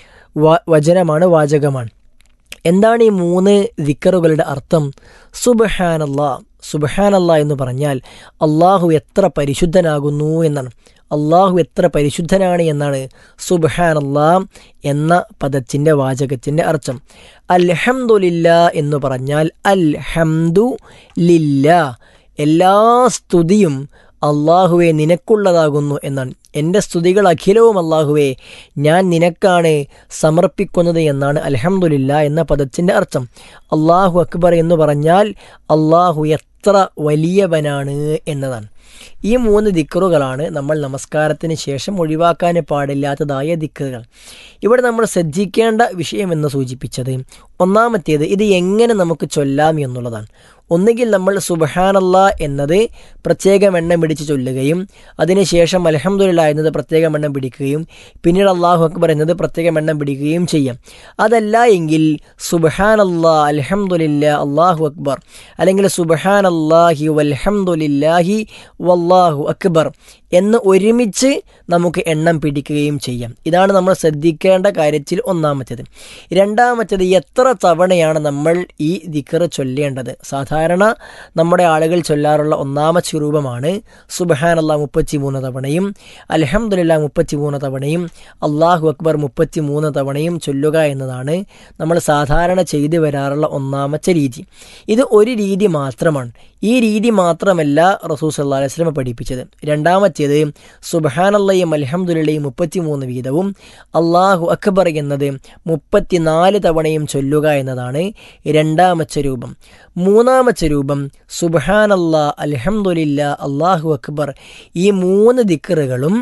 [SPEAKER 5] വ- വചനമാണ് വാചകമാണ് എന്താണ് ഈ മൂന്ന് ദിക്കറുകളുടെ അർത്ഥം സുബ്ഹാനല്ലാ സുബ്ഹാനല്ലാ എന്ന് പറഞ്ഞാൽ അള്ളാഹു എത്ര പരിശുദ്ധനാകുന്നു എന്നാണ് അള്ളാഹു എത്ര പരിശുദ്ധനാണ് എന്നാണ് സുബ്ഹാനല്ലാ എന്ന പദത്തിൻ്റെ വാചകത്തിൻ്റെ അർത്ഥം അൽഹംദുലില്ല എന്ന് പറഞ്ഞാൽ അൽഹംദു ലില്ല എല്ലാ സ്തുതിയും അള്ളാഹുവെ നിനക്കുള്ളതാകുന്നു എന്നാണ് എൻ്റെ സ്തുതികൾ അഖിലവും അള്ളാഹുവെ ഞാൻ നിനക്കാണ് സമർപ്പിക്കുന്നത് എന്നാണ് അൽഹംദുലില്ല എന്ന പദത്തിൻ്റെ അർത്ഥം അള്ളാഹു അക്ബർ എന്ന് പറഞ്ഞാൽ അള്ളാഹു എത്ര വലിയവനാണ് എന്നതാണ് ഈ മൂന്ന് ദിക്കറുകളാണ് നമ്മൾ നമസ്കാരത്തിന് ശേഷം ഒഴിവാക്കാൻ പാടില്ലാത്തതായ ദിക്കറുകൾ ഇവിടെ നമ്മൾ ശ്രദ്ധിക്കേണ്ട വിഷയമെന്ന് സൂചിപ്പിച്ചത് ഒന്നാമത്തേത് ഇത് എങ്ങനെ നമുക്ക് ചൊല്ലാം എന്നുള്ളതാണ് ഒന്നുകിൽ നമ്മൾ സുബഹാനല്ല എന്നത് പ്രത്യേകം എണ്ണം പിടിച്ച് ചൊല്ലുകയും അതിനുശേഷം അലഹമുല്ല എന്നത് പ്രത്യേകം എണ്ണം പിടിക്കുകയും പിന്നീട് അള്ളാഹു അക്ബർ എന്നത് പ്രത്യേകം എണ്ണം പിടിക്കുകയും ചെയ്യാം അതല്ല എങ്കിൽ സുബഹാനല്ലാ അലഹമുല്ല അള്ളാഹു അക്ബർ അല്ലെങ്കിൽ സുബഹാനല്ലാഹി വൽഹംദുലില്ലാഹി വല്ലാഹു അക്ബർ എന്ന് ഒരുമിച്ച് നമുക്ക് എണ്ണം പിടിക്കുകയും ചെയ്യാം ഇതാണ് നമ്മൾ ശ്രദ്ധിക്കേണ്ട കാര്യത്തിൽ ഒന്നാമത്തേത് രണ്ടാമത്തേത് എത്ര തവണയാണ് നമ്മൾ ഈ ദിക്കറ് ചൊല്ലേണ്ടത് സാധാരണ നമ്മുടെ ആളുകൾ ചൊല്ലാറുള്ള ഒന്നാമത്തെ രൂപമാണ് സുബഹാനല്ലാ മുപ്പത്തി മൂന്ന് തവണയും അലഹമുല്ല മുപ്പത്തി മൂന്ന് തവണയും അള്ളാഹു അക്ബർ മുപ്പത്തി മൂന്ന് തവണയും ചൊല്ലുക എന്നതാണ് നമ്മൾ സാധാരണ ചെയ്തു വരാറുള്ള ഒന്നാമത്തെ രീതി ഇത് ഒരു രീതി മാത്രമാണ് ഈ രീതി മാത്രമല്ല റസൂൽ സല്ലാ അലൈഹി സ്വലമ പഠിപ്പിച്ചത് രണ്ടാമത്തേത് സുബഹാനല്ലയും അലഹമുല്ലയും മുപ്പത്തിമൂന്ന് വീതവും അള്ളാഹു അക്ബർ എന്നത് മുപ്പത്തിനാല് തവണയും ചൊല്ലുക എന്നതാണ് രണ്ടാമത്തെ രൂപം മൂന്നാമത്തെ രൂപം സുബഹാനല്ലാ അലഹമുല്ല അള്ളാഹു അക്ബർ ഈ മൂന്ന് ദിക്കറുകളും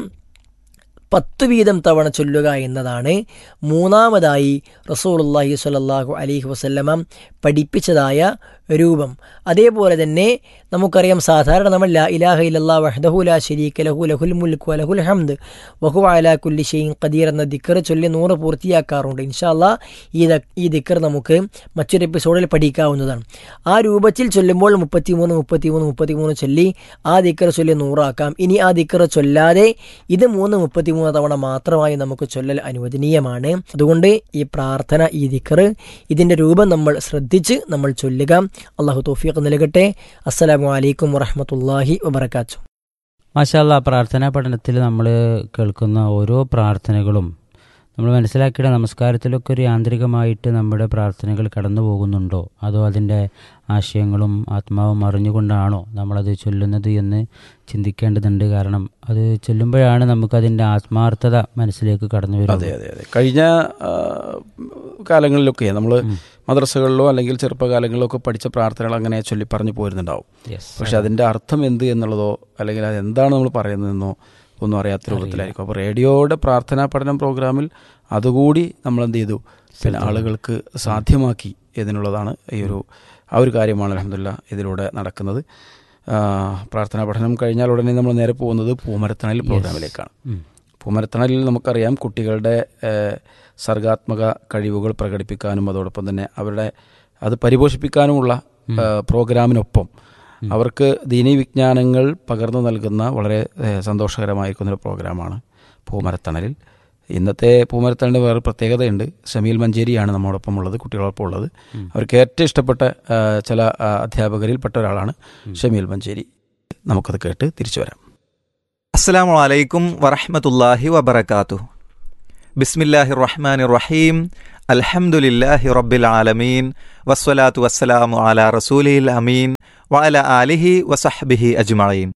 [SPEAKER 5] പത്ത് വീതം തവണ ചൊല്ലുക എന്നതാണ് മൂന്നാമതായി റസൂലുള്ളാഹി സ്വല്ലല്ലാഹു അലൈഹി വസല്ലമ പഠിപ്പിച്ചതായ രൂപം അതേപോലെ തന്നെ നമുക്കറിയാം സാധാരണ നമ്മൾ ലാ ഇലാഹ ഇല്ലല്ലാ വഹ്ദഹു ലാ ശരീക ലഹു ലഹുൽ മുൽക്ക് വലഹുൽ ഹംദ് വഹു അലാ കുല്ലി ഷൈഇൻ ഖദീർ എന്ന ദിക്കർ ചൊല്ലി നൂറ് പൂർത്തിയാക്കാറുണ്ട് ഇൻഷാല്ലാ ഈ ദ- ഈ ദിക്കർ നമുക്ക് മറ്റൊരു എപ്പിസോഡിൽ പഠിക്കാവുന്നതാണ് ആ രൂപത്തിൽ ചൊല്ലുമ്പോൾ മുപ്പത്തിമൂന്ന് മുപ്പത്തിമൂന്ന് മുപ്പത്തിമൂന്ന് ചൊല്ലി ആ ദിക്കർ ചൊല്ലി നൂറാക്കാം ഇനി ആ ദിക്കർ ചൊല്ലാതെ ഇത് മൂന്ന് മുപ്പത്തിമൂന്ന് തവണ മാത്രമായി നമുക്ക് ചൊല്ലൽ അനുവദനീയമാണ് അതുകൊണ്ട് ഈ പ്രാർത്ഥന ഈ ദിക്കർ ഇതിൻ്റെ രൂപം നമ്മൾ ശ്രദ്ധിച്ച് നമ്മൾ ചൊല്ലുക അള്ളാഹു തൗഫീഖ് നൽകട്ടെ അസ്സലാമു അലൈക്കും വറഹമത്തല്ലാഹി വബർക്കാത്തു
[SPEAKER 1] മാഷാല്ല പ്രാർത്ഥനാ പഠനത്തിൽ നമ്മൾ കേൾക്കുന്ന ഓരോ പ്രാർത്ഥനകളും നമ്മൾ മനസ്സിലാക്കിയ നമസ്കാരത്തിലൊക്കെ ഒരു യാന്ത്രികമായിട്ട് നമ്മുടെ പ്രാർത്ഥനകൾ കടന്നു പോകുന്നുണ്ടോ അതോ അതിൻ്റെ ആശയങ്ങളും ആത്മാവും അറിഞ്ഞുകൊണ്ടാണോ നമ്മളത് ചൊല്ലുന്നത് എന്ന് ചിന്തിക്കേണ്ടതുണ്ട് കാരണം അത് ചൊല്ലുമ്പോഴാണ് നമുക്കതിൻ്റെ ആത്മാർത്ഥത മനസ്സിലേക്ക് കടന്നു
[SPEAKER 2] അതെ
[SPEAKER 1] വരുന്നത്
[SPEAKER 2] അതെ അതെ കഴിഞ്ഞ ആ, കാലങ്ങളിലൊക്കെ നമ്മൾ മദ്രസകളിലോ അല്ലെങ്കിൽ ചെറുപ്പകാലങ്ങളിലോ ഒക്കെ പഠിച്ച പ്രാർത്ഥനകൾ അങ്ങനെ ചൊല്ലി പറഞ്ഞു പോരുന്നുണ്ടാവും
[SPEAKER 1] യെസ്
[SPEAKER 2] പക്ഷെ അതിൻ്റെ അർത്ഥം എന്ത് എന്നുള്ളതോ അല്ലെങ്കിൽ അത് എന്താണ് നമ്മൾ പറയുന്നതെന്നോ ഒന്നും അറിയാത്ത രൂപത്തിലായിരിക്കും അപ്പോൾ റേഡിയോയുടെ പ്രാർത്ഥനാ പഠനം പ്രോഗ്രാമിൽ അതുകൂടി നമ്മൾ എന്ത് ചെയ്തു പിന്നെ ആളുകൾക്ക് സാധ്യമാക്കി എന്നതിനുള്ളതാണ് ഈ ഒരു ആ ഒരു കാര്യമാണ് അലഹമില്ല ഇതിലൂടെ നടക്കുന്നത് ആ, പ്രാർത്ഥനാ പഠനം കഴിഞ്ഞാൽ ഉടനെ നമ്മൾ നേരെ പോകുന്നത് പൂമരത്തണൽ പ്രോഗ്രാമിലേക്കാണ്
[SPEAKER 1] ഉം.
[SPEAKER 2] പൂമരത്തണലിൽ നമുക്കറിയാം കുട്ടികളുടെ ഏഹ്, സർഗാത്മക കഴിവുകൾ പ്രകടിപ്പിക്കാനും അതോടൊപ്പം തന്നെ അവരുടെ അത് പരിപോഷിപ്പിക്കാനുമുള്ള ഏഹ്, പ്രോഗ്രാമിനൊപ്പം അവർക്ക് ദീനീ വിജ്ഞാനങ്ങൾ പകർന്നു നൽകുന്ന വളരെ ഏഹ്, സന്തോഷകരമായിരിക്കുന്ന ഒരു പ്രോഗ്രാമാണ് പൂമരത്തണലിൽ ഇന്നത്തെ പൂമരത്തണലിന് വേറെ പ്രത്യേകതയുണ്ട് ഷമീൽ മഞ്ചേരിയാണ് നമ്മോടൊപ്പം ഉള്ളത് കുട്ടികളോടൊപ്പം ഉള്ളത് അവർക്ക് ഏറ്റവും ഇഷ്ടപ്പെട്ട ഏഹ്, ചില ആ, അധ്യാപകരിൽപ്പെട്ട ഒരാളാണ് ഷമീൽ മഞ്ചേരി നമുക്കത് കേട്ട് തിരിച്ചു വരാം
[SPEAKER 6] അസ്സലാമു അലൈക്കും വറഹ്മത്തുള്ളാഹി വബറകാതുഹു ബിസ്മില്ലാഹി റഹ്മാനി റഹീം അൽഹംദുലില്ലാഹി റബ്ബിൽ ആലമീൻ വസ്സലാത്തു വസ്സലാമു അലാ റസൂലിൽ അമീൻ വഅല ആലിഹി വസഹ്ബിഹി അജ്മഈൻ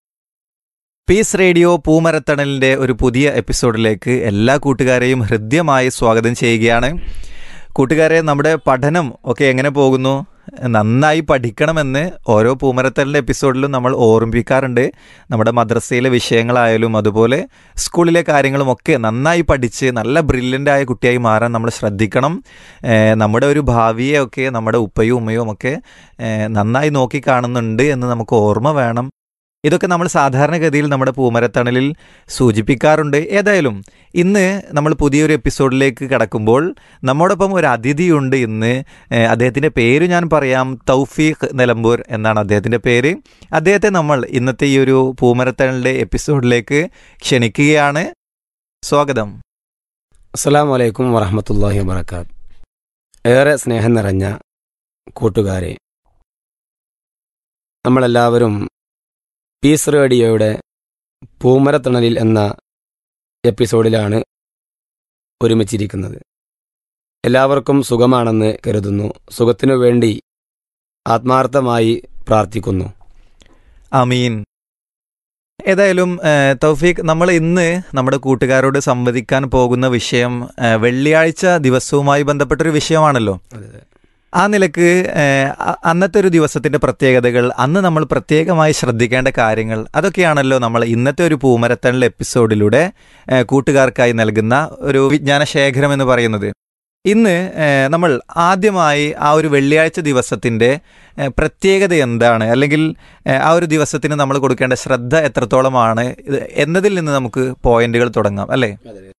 [SPEAKER 6] പീസ് റേഡിയോ പൂമരത്തണലിൻ്റെ ഒരു പുതിയ എപ്പിസോഡിലേക്ക് എല്ലാ കൂട്ടുകാരെയും ഹൃദ്യമായി സ്വാഗതം ചെയ്യുകയാണ് കൂട്ടുകാരെ നമ്മുടെ പഠനം ഒക്കെ എങ്ങനെ പോകുന്നു നന്നായി പഠിക്കണമെന്ന് ഓരോ പൂമരത്തലിൻ്റെ എപ്പിസോഡിലും നമ്മൾ ഓർമ്മിപ്പിക്കാറുണ്ട് നമ്മുടെ മദ്രസയിലെ വിഷയങ്ങളായാലും അതുപോലെ സ്കൂളിലെ കാര്യങ്ങളുമൊക്കെ നന്നായി പഠിച്ച് നല്ല ബ്രില്യൻ്റ് ആയ കുട്ടിയായി മാറാൻ നമ്മൾ ശ്രദ്ധിക്കണം ഏഹ് നമ്മുടെ ഒരു ഭാവിയെ ഒക്കെ നമ്മുടെ ഉപ്പയും ഉമ്മയും ഒക്കെ ഏഹ് നന്നായി നോക്കി കാണുന്നുണ്ട് എന്ന് നമുക്ക് ഓർമ്മ വേണം ഇതൊക്കെ നമ്മൾ സാധാരണഗതിയിൽ നമ്മുടെ പൂമരത്തണലിൽ സൂചിപ്പിക്കാറുണ്ട് ഏതായാലും ഇന്ന് നമ്മൾ പുതിയൊരു എപ്പിസോഡിലേക്ക് കടക്കുമ്പോൾ നമ്മോടൊപ്പം ഒരു അതിഥിയുണ്ട് ഇന്ന് ഏഹ് അദ്ദേഹത്തിൻ്റെ പേര് ഞാൻ പറയാം തൗഫീഖ് നിലമ്പൂർ എന്നാണ് അദ്ദേഹത്തിൻ്റെ പേര് അദ്ദേഹത്തെ നമ്മൾ ഇന്നത്തെ ഈ ഒരു പൂമരത്തണലിൻ്റെ എപ്പിസോഡിലേക്ക് ക്ഷണിക്കുകയാണ് സ്വാഗതം
[SPEAKER 7] അസ്സലാമു അലൈക്കും വറഹമത്തല്ലാഹി വബർക്കാത്ത് ഏറെ സ്നേഹം നിറഞ്ഞ കൂട്ടുകാരെ നമ്മളെല്ലാവരും പീസ് റേഡിയോയുടെ പൂമരത്തണലിൽ എന്ന എപ്പിസോഡിലാണ് ഒരുമിച്ചിരിക്കുന്നത് എല്ലാവർക്കും സുഖമാണെന്ന് കരുതുന്നു സുഖത്തിനു വേണ്ടി ആത്മാർത്ഥമായി പ്രാർത്ഥിക്കുന്നു
[SPEAKER 6] അമീൻ ഏതായാലും ഏഹ്, തൗഫീഖ് നമ്മൾ ഇന്ന് നമ്മുടെ കൂട്ടുകാരോട് സംവദിക്കാൻ പോകുന്ന വിഷയം ഏഹ്, വെള്ളിയാഴ്ച ദിവസവുമായി ബന്ധപ്പെട്ടൊരു വിഷയമാണല്ലോ ആ നിലക്ക് ഏഹ്, അ- അന്നത്തെ ഒരു ദിവസത്തിന്റെ പ്രത്യേകതകൾ അന്ന് നമ്മൾ പ്രത്യേകമായി ശ്രദ്ധിക്കേണ്ട കാര്യങ്ങൾ അതൊക്കെയാണല്ലോ നമ്മൾ ഇന്നത്തെ ഒരു പൂമരത്തണിലെ എപ്പിസോഡിലൂടെ ഏഹ്, കൂട്ടുകാർക്കായി നൽകുന്ന ഒരു വിജ്ഞാന ശേഖരം എന്ന് പറയുന്നത് ഇന്ന് ഏഹ്, നമ്മൾ ആദ്യമായി ആ ഒരു വെള്ളിയാഴ്ച ദിവസത്തിന്റെ ഏഹ്, പ്രത്യേകത എന്താണ് അല്ലെങ്കിൽ ഏഹ്, ആ ഒരു ദിവസത്തിന് നമ്മൾ കൊടുക്കേണ്ട ശ്രദ്ധ എത്രത്തോളമാണ് ഇത് എന്നതിൽ നിന്ന് നമുക്ക് പോയിന്റുകൾ തുടങ്ങാം അല്ലേ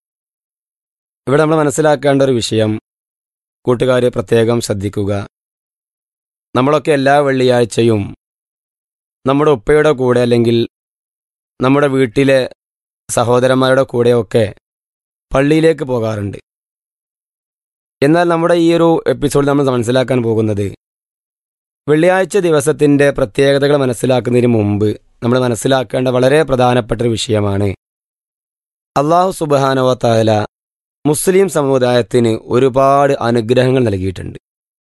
[SPEAKER 7] ഇവിടെ നമ്മൾ മനസ്സിലാക്കേണ്ട ഒരു വിഷയം കൂട്ടുകാർ പ്രത്യേകം ശ്രദ്ധിക്കുക നമ്മളൊക്കെ എല്ലാ വെള്ളിയാഴ്ചയും നമ്മുടെ ഉപ്പയുടെ കൂടെ അല്ലെങ്കിൽ നമ്മുടെ വീട്ടിലെ സഹോദരന്മാരുടെ കൂടെയൊക്കെ പള്ളിയിലേക്ക് പോകാറുണ്ട് എന്നാൽ നമ്മുടെ ഈ ഒരു എപ്പിസോഡിൽ നമ്മൾ മനസ്സിലാക്കാൻ പോകുന്നത് വെള്ളിയാഴ്ച ദിവസത്തിൻ്റെ പ്രത്യേകതകൾ മനസ്സിലാക്കുന്നതിന് മുമ്പ് നമ്മൾ മനസ്സിലാക്കേണ്ട വളരെ പ്രധാനപ്പെട്ട ഒരു വിഷയമാണ് അള്ളാഹു സുബാനവ താല മുസ്ലിം സമുദായത്തിന് ഒരുപാട് അനുഗ്രഹങ്ങൾ നൽകിയിട്ടുണ്ട്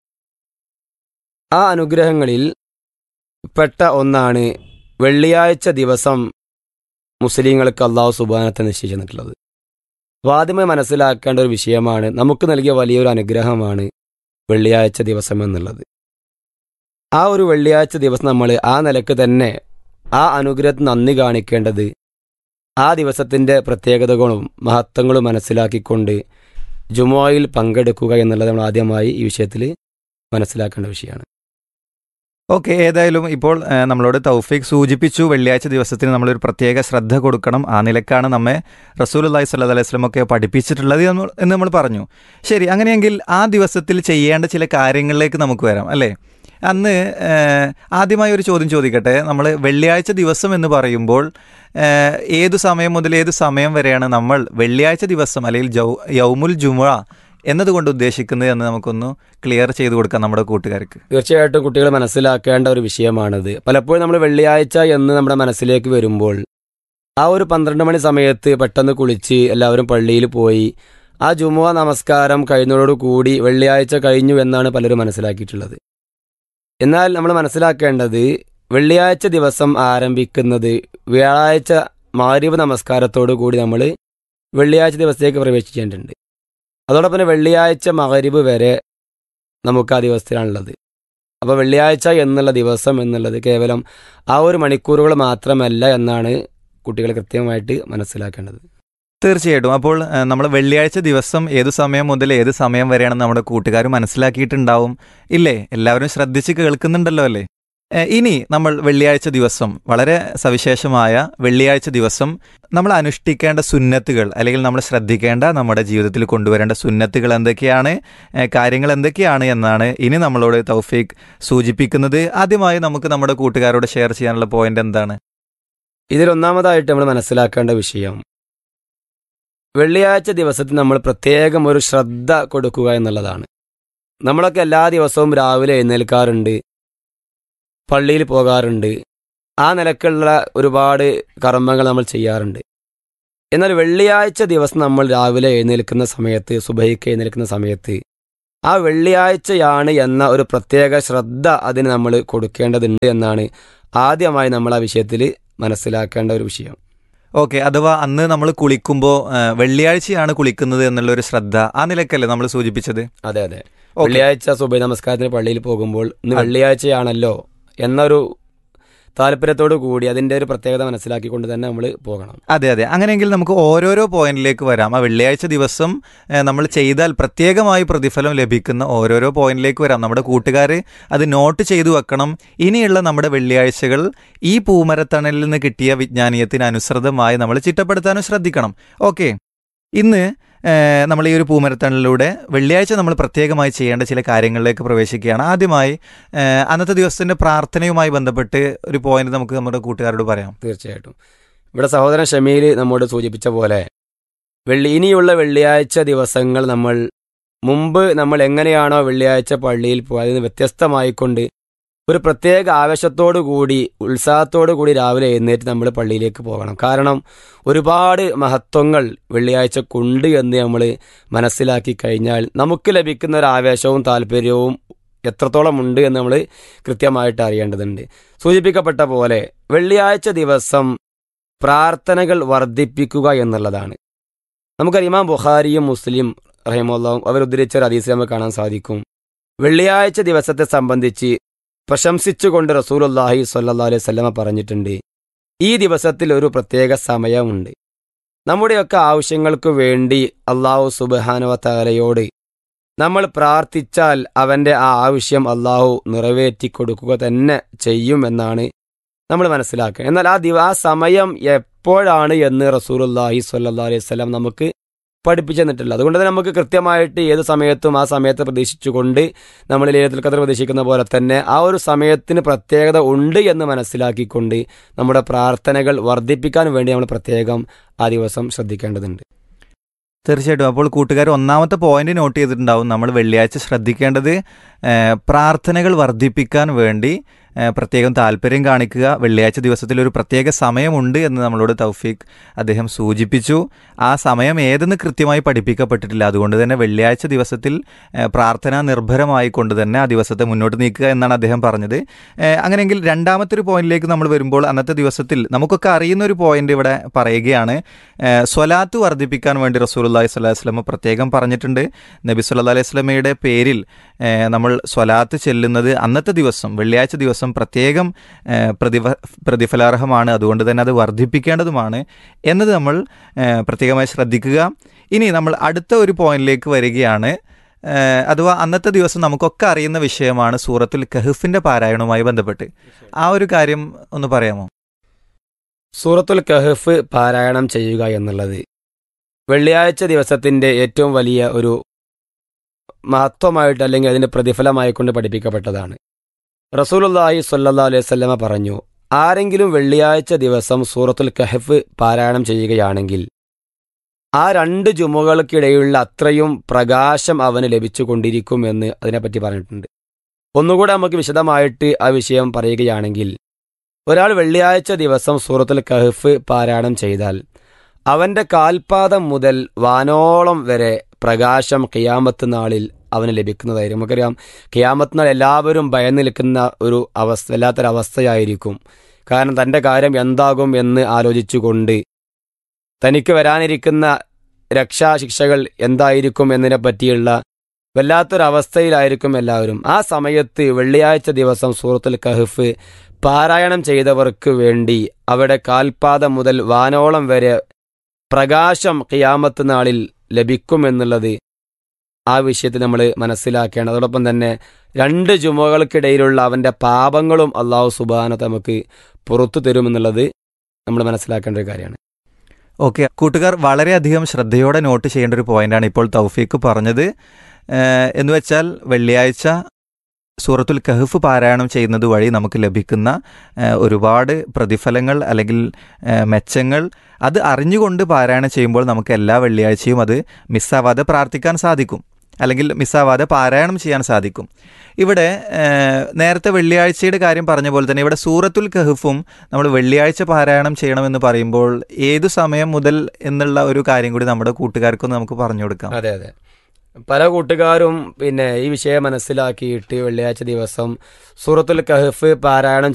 [SPEAKER 7] ആ അനുഗ്രഹങ്ങളിൽ പെട്ട ഒന്നാണ് വെള്ളിയാഴ്ച ദിവസം മുസ്ലിങ്ങൾക്ക് അള്ളാഹു സുബാനത്തെ നിശ്ചയിച്ചിട്ടുള്ളത് അപ്പോൾ ആദ്യമേ മനസ്സിലാക്കേണ്ട ഒരു വിഷയമാണ് നമുക്ക് നൽകിയ വലിയൊരു അനുഗ്രഹമാണ് വെള്ളിയാഴ്ച ദിവസം എന്നുള്ളത് ആ ഒരു വെള്ളിയാഴ്ച ദിവസം നമ്മൾ ആ നിലക്ക് തന്നെ ആ അനുഗ്രഹത്തിന് നന്ദി കാണിക്കേണ്ടത് ആ ദിവസത്തിൻ്റെ പ്രത്യേകതകളും മഹത്വങ്ങളും മനസ്സിലാക്കിക്കൊണ്ട് ജുമോയിൽ പങ്കെടുക്കുക എന്നുള്ളത് നമ്മൾ ആദ്യമായി ഈ വിഷയത്തിൽ മനസ്സിലാക്കേണ്ട വിഷയമാണ്
[SPEAKER 6] ഓക്കെ ഏതായാലും ഇപ്പോൾ ഏഹ്, നമ്മളോട് തൗഫീഖ് സൂചിപ്പിച്ചു വെള്ളിയാഴ്ച ദിവസത്തിന് നമ്മളൊരു പ്രത്യേക ശ്രദ്ധ കൊടുക്കണം ആ നിലക്കാണ് നമ്മെ റസൂൽ അള്ളഹി സ്വല്ലാ അലൈഹി സ്വലമൊക്കെ പഠിപ്പിച്ചിട്ടുള്ളത് എന്ന് എന്ന് നമ്മൾ പറഞ്ഞു ശരി അങ്ങനെയെങ്കിൽ ആ ദിവസത്തിൽ ചെയ്യേണ്ട ചില കാര്യങ്ങളിലേക്ക് നമുക്ക് വരാം അല്ലേ അന്ന് ഏഹ്, ആദ്യമായി ഒരു ചോദ്യം ചോദിക്കട്ടെ നമ്മൾ വെള്ളിയാഴ്ച ദിവസം എന്ന് പറയുമ്പോൾ ഏഹ്, ഏതു സമയം മുതൽ ഏതു സമയം വരെയാണ് നമ്മൾ വെള്ളിയാഴ്ച ദിവസം അല്ലെങ്കിൽ ജൗ യൗമുൽ ജുമുഅ എന്നതുകൊണ്ട് ഉദ്ദേശിക്കുന്നത് എന്ന് നമുക്കൊന്ന് ക്ലിയർ ചെയ്ത് കൊടുക്കാം നമ്മുടെ കൂട്ടുകാർക്ക്
[SPEAKER 7] തീർച്ചയായിട്ടും കുട്ടികൾ മനസ്സിലാക്കേണ്ട ഒരു വിഷയമാണിത് പലപ്പോഴും നമ്മൾ വെള്ളിയാഴ്ച എന്ന് നമ്മുടെ മനസ്സിലേക്ക് വരുമ്പോൾ ആ ഒരു പന്ത്രണ്ട് മണി സമയത്ത് പെട്ടെന്ന് കുളിച്ച് എല്ലാവരും പള്ളിയിൽ പോയി ആ ജുമുഅ നമസ്കാരം കഴിഞ്ഞതോടുകൂടി വെള്ളിയാഴ്ച കഴിഞ്ഞു എന്നാണ് പലരും മനസ്സിലാക്കിയിട്ടുള്ളത് എന്നാൽ നമ്മൾ മനസ്സിലാക്കേണ്ടത് വെള്ളിയാഴ്ച ദിവസം ആരംഭിക്കുന്നത് വ്യാഴാഴ്ച മാരിവ് നമസ്കാരത്തോടു കൂടി നമ്മൾ വെള്ളിയാഴ്ച ദിവസത്തേക്ക് പ്രവേശിക്കേണ്ടതുണ്ട് അതോടൊപ്പം തന്നെ വെള്ളിയാഴ്ച മകരിബ് വരെ നമുക്ക് ആ ദിവസത്തിലാണുള്ളത് അപ്പോൾ വെള്ളിയാഴ്ച എന്നുള്ള ദിവസം എന്നുള്ളത് കേവലം ആ ഒരു മണിക്കൂറുകൾ മാത്രമല്ല എന്നാണ് കുട്ടികൾ കൃത്യമായിട്ട് മനസ്സിലാക്കേണ്ടത്
[SPEAKER 6] തീർച്ചയായിട്ടും അപ്പോൾ നമ്മൾ വെള്ളിയാഴ്ച ദിവസം ഏത് സമയം മുതൽ ഏത് സമയം വരെയാണ് നമ്മുടെ കൂട്ടുകാർ മനസ്സിലാക്കിയിട്ടുണ്ടാവും ഇല്ലേ എല്ലാവരും ശ്രദ്ധിച്ച് കേൾക്കുന്നുണ്ടല്ലോ അല്ലേ ഏ, ഇനി നമ്മൾ വെള്ളിയാഴ്ച ദിവസം വളരെ സവിശേഷമായ വെള്ളിയാഴ്ച ദിവസം നമ്മൾ അനുഷ്ഠിക്കേണ്ട സുന്നത്തുകൾ അല്ലെങ്കിൽ നമ്മൾ ശ്രദ്ധിക്കേണ്ട നമ്മുടെ ജീവിതത്തിൽ കൊണ്ടുവരേണ്ട സുന്നത്തുകൾ എന്തൊക്കെയാണ് ഏ, കാര്യങ്ങൾ എന്തൊക്കെയാണ് എന്നാണ് ഇനി നമ്മളോട് തൗഫീഖ് സൂചിപ്പിക്കുന്നത് ആദ്യമായി നമുക്ക് നമ്മുടെ കൂട്ടുകാരോട് ഷെയർ ചെയ്യാനുള്ള പോയിന്റ് എന്താണ്
[SPEAKER 7] ഇതിലൊന്നാമതായിട്ട് നമ്മൾ മനസ്സിലാക്കേണ്ട വിഷയം വെള്ളിയാഴ്ച ദിവസത്തിൽ നമ്മൾ പ്രത്യേകം ഒരു ശ്രദ്ധ കൊടുക്കുക എന്നുള്ളതാണ് നമ്മളൊക്കെ എല്ലാ ദിവസവും രാവിലെ എഴുന്നേൽക്കാറുണ്ട് പള്ളിയിൽ പോകാറുണ്ട് ആ നിലക്കുള്ള ഒരുപാട് കർമ്മങ്ങൾ നമ്മൾ ചെയ്യാറുണ്ട് എന്നാൽ വെള്ളിയാഴ്ച ദിവസം നമ്മൾ രാവിലെ എഴുന്നേൽക്കുന്ന സമയത്ത് സുബൈക്ക് എഴുന്നേൽക്കുന്ന സമയത്ത് ആ വെള്ളിയാഴ്ചയാണ് എന്ന ഒരു പ്രത്യേക ശ്രദ്ധ അതിന് നമ്മൾ കൊടുക്കേണ്ടതുണ്ട് എന്നാണ് ആദ്യമായി നമ്മൾ ആ വിഷയത്തിൽ മനസ്സിലാക്കേണ്ട ഒരു വിഷയം
[SPEAKER 6] ഓക്കെ അഥവാ അന്ന് നമ്മൾ കുളിക്കുമ്പോൾ വെള്ളിയാഴ്ചയാണ് കുളിക്കുന്നത് എന്നുള്ള ഒരു ശ്രദ്ധ ആ നിലക്കല്ലേ നമ്മൾ സൂചിപ്പിച്ചത്
[SPEAKER 7] അതെ അതെ
[SPEAKER 6] ഓക്കെ.
[SPEAKER 7] വെള്ളിയാഴ്ച സുബൈ നമസ്കാരത്തിന് പള്ളിയിൽ പോകുമ്പോൾ ഇന്ന്
[SPEAKER 6] അതെ.
[SPEAKER 7] വെള്ളിയാഴ്ചയാണല്ലോ എന്നൊരു താല്പര്യത്തോടു കൂടി അതിന്റെ ഒരു പ്രത്യേകത മനസ്സിലാക്കിക്കൊണ്ട് തന്നെ നമ്മൾ പോകണം
[SPEAKER 6] അതെ അതെ അങ്ങനെയെങ്കിൽ നമുക്ക് ഓരോരോ പോയിന്റിലേക്ക് വരാം ആ വെള്ളിയാഴ്ച ദിവസം ഏഹ്, നമ്മൾ ചെയ്താൽ പ്രത്യേകമായി പ്രതിഫലം ലഭിക്കുന്ന ഓരോരോ പോയിന്റിലേക്ക് വരാം നമ്മുടെ കൂട്ടുകാർ അത് നോട്ട് ചെയ്തു വെക്കണം ഇനിയുള്ള നമ്മുടെ വെള്ളിയാഴ്ചകൾ ഈ പൂമരത്തണലിൽ നിന്ന് കിട്ടിയ വിജ്ഞാനീയത്തിന് അനുസൃതമായി നമ്മൾ ചിട്ടപ്പെടുത്താനും ശ്രദ്ധിക്കണം ഓക്കെ ഇന്ന് ഏഹ്, നമ്മൾ ഈ ഒരു പൂമരത്തണലിലൂടെ വെള്ളിയാഴ്ച നമ്മൾ പ്രത്യേകമായി ചെയ്യേണ്ട ചില കാര്യങ്ങളിലേക്ക് പ്രവേശിക്കുകയാണ് ആദ്യമായി ഏഹ്, അന്നത്തെ ദിവസത്തിന്റെ പ്രാർത്ഥനയുമായി ബന്ധപ്പെട്ട് ഒരു പോയിന്റ് നമുക്ക് നമ്മുടെ കൂട്ടുകാരോട് പറയാം
[SPEAKER 7] തീർച്ചയായിട്ടും ഇവിടെ സഹോദരൻ ഷമീൽ നമ്മോട് സൂചിപ്പിച്ച പോലെ വെള്ളി ഇനിയുള്ള വെള്ളിയാഴ്ച ദിവസങ്ങൾ നമ്മൾ മുമ്പ് നമ്മൾ എങ്ങനെയാണോ വെള്ളിയാഴ്ച പള്ളിയിൽ പോയത് അതിന് വ്യത്യസ്തമായിക്കൊണ്ട് ഒരു പ്രത്യേക ആവേശത്തോടു കൂടി ഉത്സാഹത്തോടു കൂടി രാവിലെ എഴുന്നേറ്റ് നമ്മൾ പള്ളിയിലേക്ക് പോകണം കാരണം ഒരുപാട് മഹത്വങ്ങൾ വെള്ളിയാഴ്ചക്കുണ്ട് എന്ന് നമ്മൾ മനസ്സിലാക്കി കഴിഞ്ഞാൽ നമുക്ക് ലഭിക്കുന്ന ഒരു ആവേശവും താല്പര്യവും എത്രത്തോളം ഉണ്ട് എന്ന് നമ്മൾ കൃത്യമായിട്ട് അറിയേണ്ടതുണ്ട് സൂചിപ്പിക്കപ്പെട്ട പോലെ വെള്ളിയാഴ്ച ദിവസം പ്രാർത്ഥനകൾ വർദ്ധിപ്പിക്കുക എന്നുള്ളതാണ് നമുക്കറിയാം ഇമാം ബുഖാരിയും മുസ്ലിം റഹിമുള്ളവും അവരുദ്ധരിച്ച ഒരു ഹദീസിൽ നമുക്ക് കാണാൻ സാധിക്കും വെള്ളിയാഴ്ച ദിവസത്തെ സംബന്ധിച്ച് പ്രശംസിച്ചുകൊണ്ട് റസൂലുല്ലാഹി സ്വല്ലല്ലാഹു അലൈഹി വസല്ലമ പറഞ്ഞിട്ടുണ്ട് ഈ ദിവസത്തിൽ ഒരു പ്രത്യേക സമയമുണ്ട് നമ്മുടെയൊക്കെ ആവശ്യങ്ങൾക്ക് വേണ്ടി അള്ളാഹു സുബാനുവ താലയോട് നമ്മൾ പ്രാർത്ഥിച്ചാൽ അവൻ്റെ ആ ആവശ്യം അള്ളാഹു നിറവേറ്റി കൊടുക്കുക തന്നെ ചെയ്യുമെന്നാണ് നമ്മൾ മനസ്സിലാക്കുക എന്നാൽ ആ ദിവ ആ സമയം എപ്പോഴാണ് എന്ന് റസൂലുല്ലാഹി സ്വല്ലല്ലാഹു അലൈഹി വസല്ലം നമുക്ക് പഠിപ്പിച്ചു തന്നിട്ടില്ല അതുകൊണ്ട് തന്നെ നമുക്ക് കൃത്യമായിട്ട് ഏത് സമയത്തും ആ സമയത്ത് പ്രതീക്ഷിച്ചുകൊണ്ട് നമ്മൾ ലേലത്തിൽ കഥ പ്രതീക്ഷിക്കുന്ന പോലെ തന്നെ ആ ഒരു സമയത്തിന് പ്രത്യേകത ഉണ്ട് എന്ന് മനസ്സിലാക്കിക്കൊണ്ട് നമ്മുടെ പ്രാർത്ഥനകൾ വർദ്ധിപ്പിക്കാൻ വേണ്ടി നമ്മൾ പ്രത്യേകം ആ ദിവസം ശ്രദ്ധിക്കേണ്ടതുണ്ട്
[SPEAKER 6] തീർച്ചയായിട്ടും അപ്പോൾ കൂട്ടുകാർ ഒന്നാമത്തെ പോയിന്റ് നോട്ട് ചെയ്തിട്ടുണ്ടാവും നമ്മൾ വെള്ളിയാഴ്ച ശ്രദ്ധിക്കേണ്ടത് ഏഹ്, പ്രാർത്ഥനകൾ വർദ്ധിപ്പിക്കാൻ വേണ്ടി ഏഹ്, പ്രത്യേകം താല്പര്യം കാണിക്കുക വെള്ളിയാഴ്ച ദിവസത്തിൽ ഒരു പ്രത്യേക സമയമുണ്ട് എന്ന് നമ്മളോട് തൗഫീഖ് അദ്ദേഹം സൂചിപ്പിച്ചു ആ സമയം ഏതെന്ന് കൃത്യമായി പഠിപ്പിക്കപ്പെട്ടിട്ടില്ല അതുകൊണ്ട് തന്നെ വെള്ളിയാഴ്ച ദിവസത്തിൽ ഏഹ്, പ്രാർത്ഥന നിർഭരമായി കൊണ്ട് തന്നെ ആ ദിവസത്തെ മുന്നോട്ട് നീക്കുക എന്നാണ് അദ്ദേഹം പറഞ്ഞത് ഏഹ്, അങ്ങനെയെങ്കിൽ രണ്ടാമത്തെ ഒരു പോയിന്റിലേക്ക് നമ്മൾ വരുമ്പോൾ അന്നത്തെ ദിവസത്തിൽ നമുക്കൊക്കെ അറിയുന്ന ഒരു പോയിന്റ് ഇവിടെ പറയുകയാണ് ഏഹ്, സ്വലാത്ത് വർദ്ധിപ്പിക്കാൻ വേണ്ടി റസൂലുള്ളാഹി സ്വല്ലല്ലാഹി അലൈഹി വസല്ലം പ്രത്യേകം പറഞ്ഞിട്ടുണ്ട് നബി സല്ലല്ലാഹു അലൈഹി വസല്ലമയുടെ പേരിൽ ഏഹ്, നമ്മൾ സ്വലാത്ത് ചെല്ലുന്നത് അന്നത്തെ ദിവസം വെള്ളിയാഴ്ച ദിവസം പ്രത്യേകം ഏഹ്, പ്രതിഫ പ്രതിഫലാർഹമാണ് അതുകൊണ്ട് തന്നെ അത് വർദ്ധിപ്പിക്കേണ്ടതുമാണ് എന്നത് നമ്മൾ ഏഹ്, പ്രത്യേകമായി ശ്രദ്ധിക്കുക ഇനി നമ്മൾ അടുത്ത ഒരു പോയിന്റിലേക്ക് വരികയാണ് ഏഹ്, അഥവാ അന്നത്തെ ദിവസം നമുക്കൊക്കെ അറിയുന്ന വിഷയമാണ് സൂറത്തുൽ കഹഫിന്റെ പാരായണവുമായി ബന്ധപ്പെട്ട് ആ ഒരു കാര്യം ഒന്ന് പറയാമോ
[SPEAKER 7] സൂറത്തുൽ കഹഫ് പാരായണം ചെയ്യുക എന്നുള്ളത് വെള്ളിയാഴ്ച ദിവസത്തിന്റെ ഏറ്റവും വലിയ ഒരു മഹത്വമായിട്ട് അല്ലെങ്കിൽ അതിന്റെ പ്രതിഫലമായി കൊണ്ട് പഠിപ്പിക്കപ്പെട്ടതാണ് റസൂലുള്ളാഹി സ്വല്ലല്ലാഹു അലൈഹി വസല്ലമ പറഞ്ഞു ആരെങ്കിലും വെള്ളിയാഴ്ച ദിവസം സൂറത്തുൽ കഹഫ് പാരായണം ചെയ്യുകയാണെങ്കിൽ ആ രണ്ട് ജുമുകൾക്കിടയിലുള്ള അത്രയും പ്രകാശം അവന് ലഭിച്ചുകൊണ്ടിരിക്കും എന്ന് അതിനെപ്പറ്റി പറഞ്ഞിട്ടുണ്ട് ഒന്നുകൂടെ നമുക്ക് വിശദമായിട്ട് ആ വിഷയം പറയുകയാണെങ്കിൽ ഒരാൾ വെള്ളിയാഴ്ച ദിവസം സൂറത്തുൽ കഹഫ് പാരായണം ചെയ്താൽ അവന്റെ കാൽപാദം മുതൽ വാനോളം വരെ പ്രകാശം ഖിയാമത്ത് നാളിൽ അവന് ലഭിക്കുന്നതായിരിക്കും നമുക്കറിയാം ഖിയാമത്ത് നാൾ എല്ലാവരും ഭയന്ന് നിൽക്കുന്ന ഒരു അവസ്ഥ വല്ലാത്തൊരവസ്ഥയായിരിക്കും കാരണം തൻ്റെ കാര്യം എന്താകും എന്ന് ആലോചിച്ചുകൊണ്ട് തനിക്ക് വരാനിരിക്കുന്ന രക്ഷാശിക്ഷകൾ എന്തായിരിക്കും എന്നതിനെ പറ്റിയുള്ള വല്ലാത്തൊരവസ്ഥയിലായിരിക്കും എല്ലാവരും ആ സമയത്ത് വെള്ളിയാഴ്ച ദിവസം സൂറത്തുൽ കഹഫ് പാരായണം ചെയ്തവർക്ക് വേണ്ടി അവിടെ കാൽപാദം മുതൽ വാനോളം വരെ പ്രകാശം ഖിയാമത്ത് നാളിൽ ലഭിക്കുമെന്നുള്ളത് ആ വിഷയത്തിൽ നമ്മൾ മനസ്സിലാക്കേണ്ടത് അതോടൊപ്പം തന്നെ രണ്ട് ജുമകൾക്കിടയിലുള്ള അവൻ്റെ പാപങ്ങളും അള്ളാഹു സുബാനത്ത് നമുക്ക് പുറത്തു തരുമെന്നുള്ളത് നമ്മൾ മനസ്സിലാക്കേണ്ട ഒരു കാര്യമാണ്
[SPEAKER 6] ഓക്കെ കൂട്ടുകാർ വളരെയധികം ശ്രദ്ധയോടെ നോട്ട് ചെയ്യേണ്ട ഒരു പോയിന്റാണ് ഇപ്പോൾ തൗഫീക്ക് പറഞ്ഞത് ഏഹ് എന്ന് വെച്ചാൽ വെള്ളിയാഴ്ച സൂറത്തുൽ കഹഫ് പാരായണം ചെയ്യുന്നത് വഴി നമുക്ക് ലഭിക്കുന്ന ഏഹ് ഒരുപാട് പ്രതിഫലങ്ങൾ അല്ലെങ്കിൽ ഏഹ് മെച്ചങ്ങൾ അത് അറിഞ്ഞുകൊണ്ട് പാരായണം ചെയ്യുമ്പോൾ നമുക്ക് എല്ലാ വെള്ളിയാഴ്ചയും അത് മിസ്സാവാതെ പ്രാർത്ഥിക്കാൻ സാധിക്കും അല്ലെങ്കിൽ മിസ്സാവാതെ പാരായണം ചെയ്യാൻ സാധിക്കും ഇവിടെ ഏഹ്, നേരത്തെ വെള്ളിയാഴ്ചയുടെ കാര്യം പറഞ്ഞ പോലെ തന്നെ ഇവിടെ സൂറത്തുൽ കഹഫും നമ്മൾ വെള്ളിയാഴ്ച പാരായണം ചെയ്യണമെന്ന് പറയുമ്പോൾ ഏതു സമയം മുതൽ എന്നുള്ള ഒരു കാര്യം കൂടി നമ്മുടെ കൂട്ടുകാർക്കൊന്ന് നമുക്ക് പറഞ്ഞു കൊടുക്കാം
[SPEAKER 7] അതെ അതെ പല കൂട്ടുകാരും പിന്നെ ഈ വിഷയം മനസ്സിലാക്കിയിട്ട് വെള്ളിയാഴ്ച ദിവസം സൂറത്തുൽ കഹഫ് പാരായണം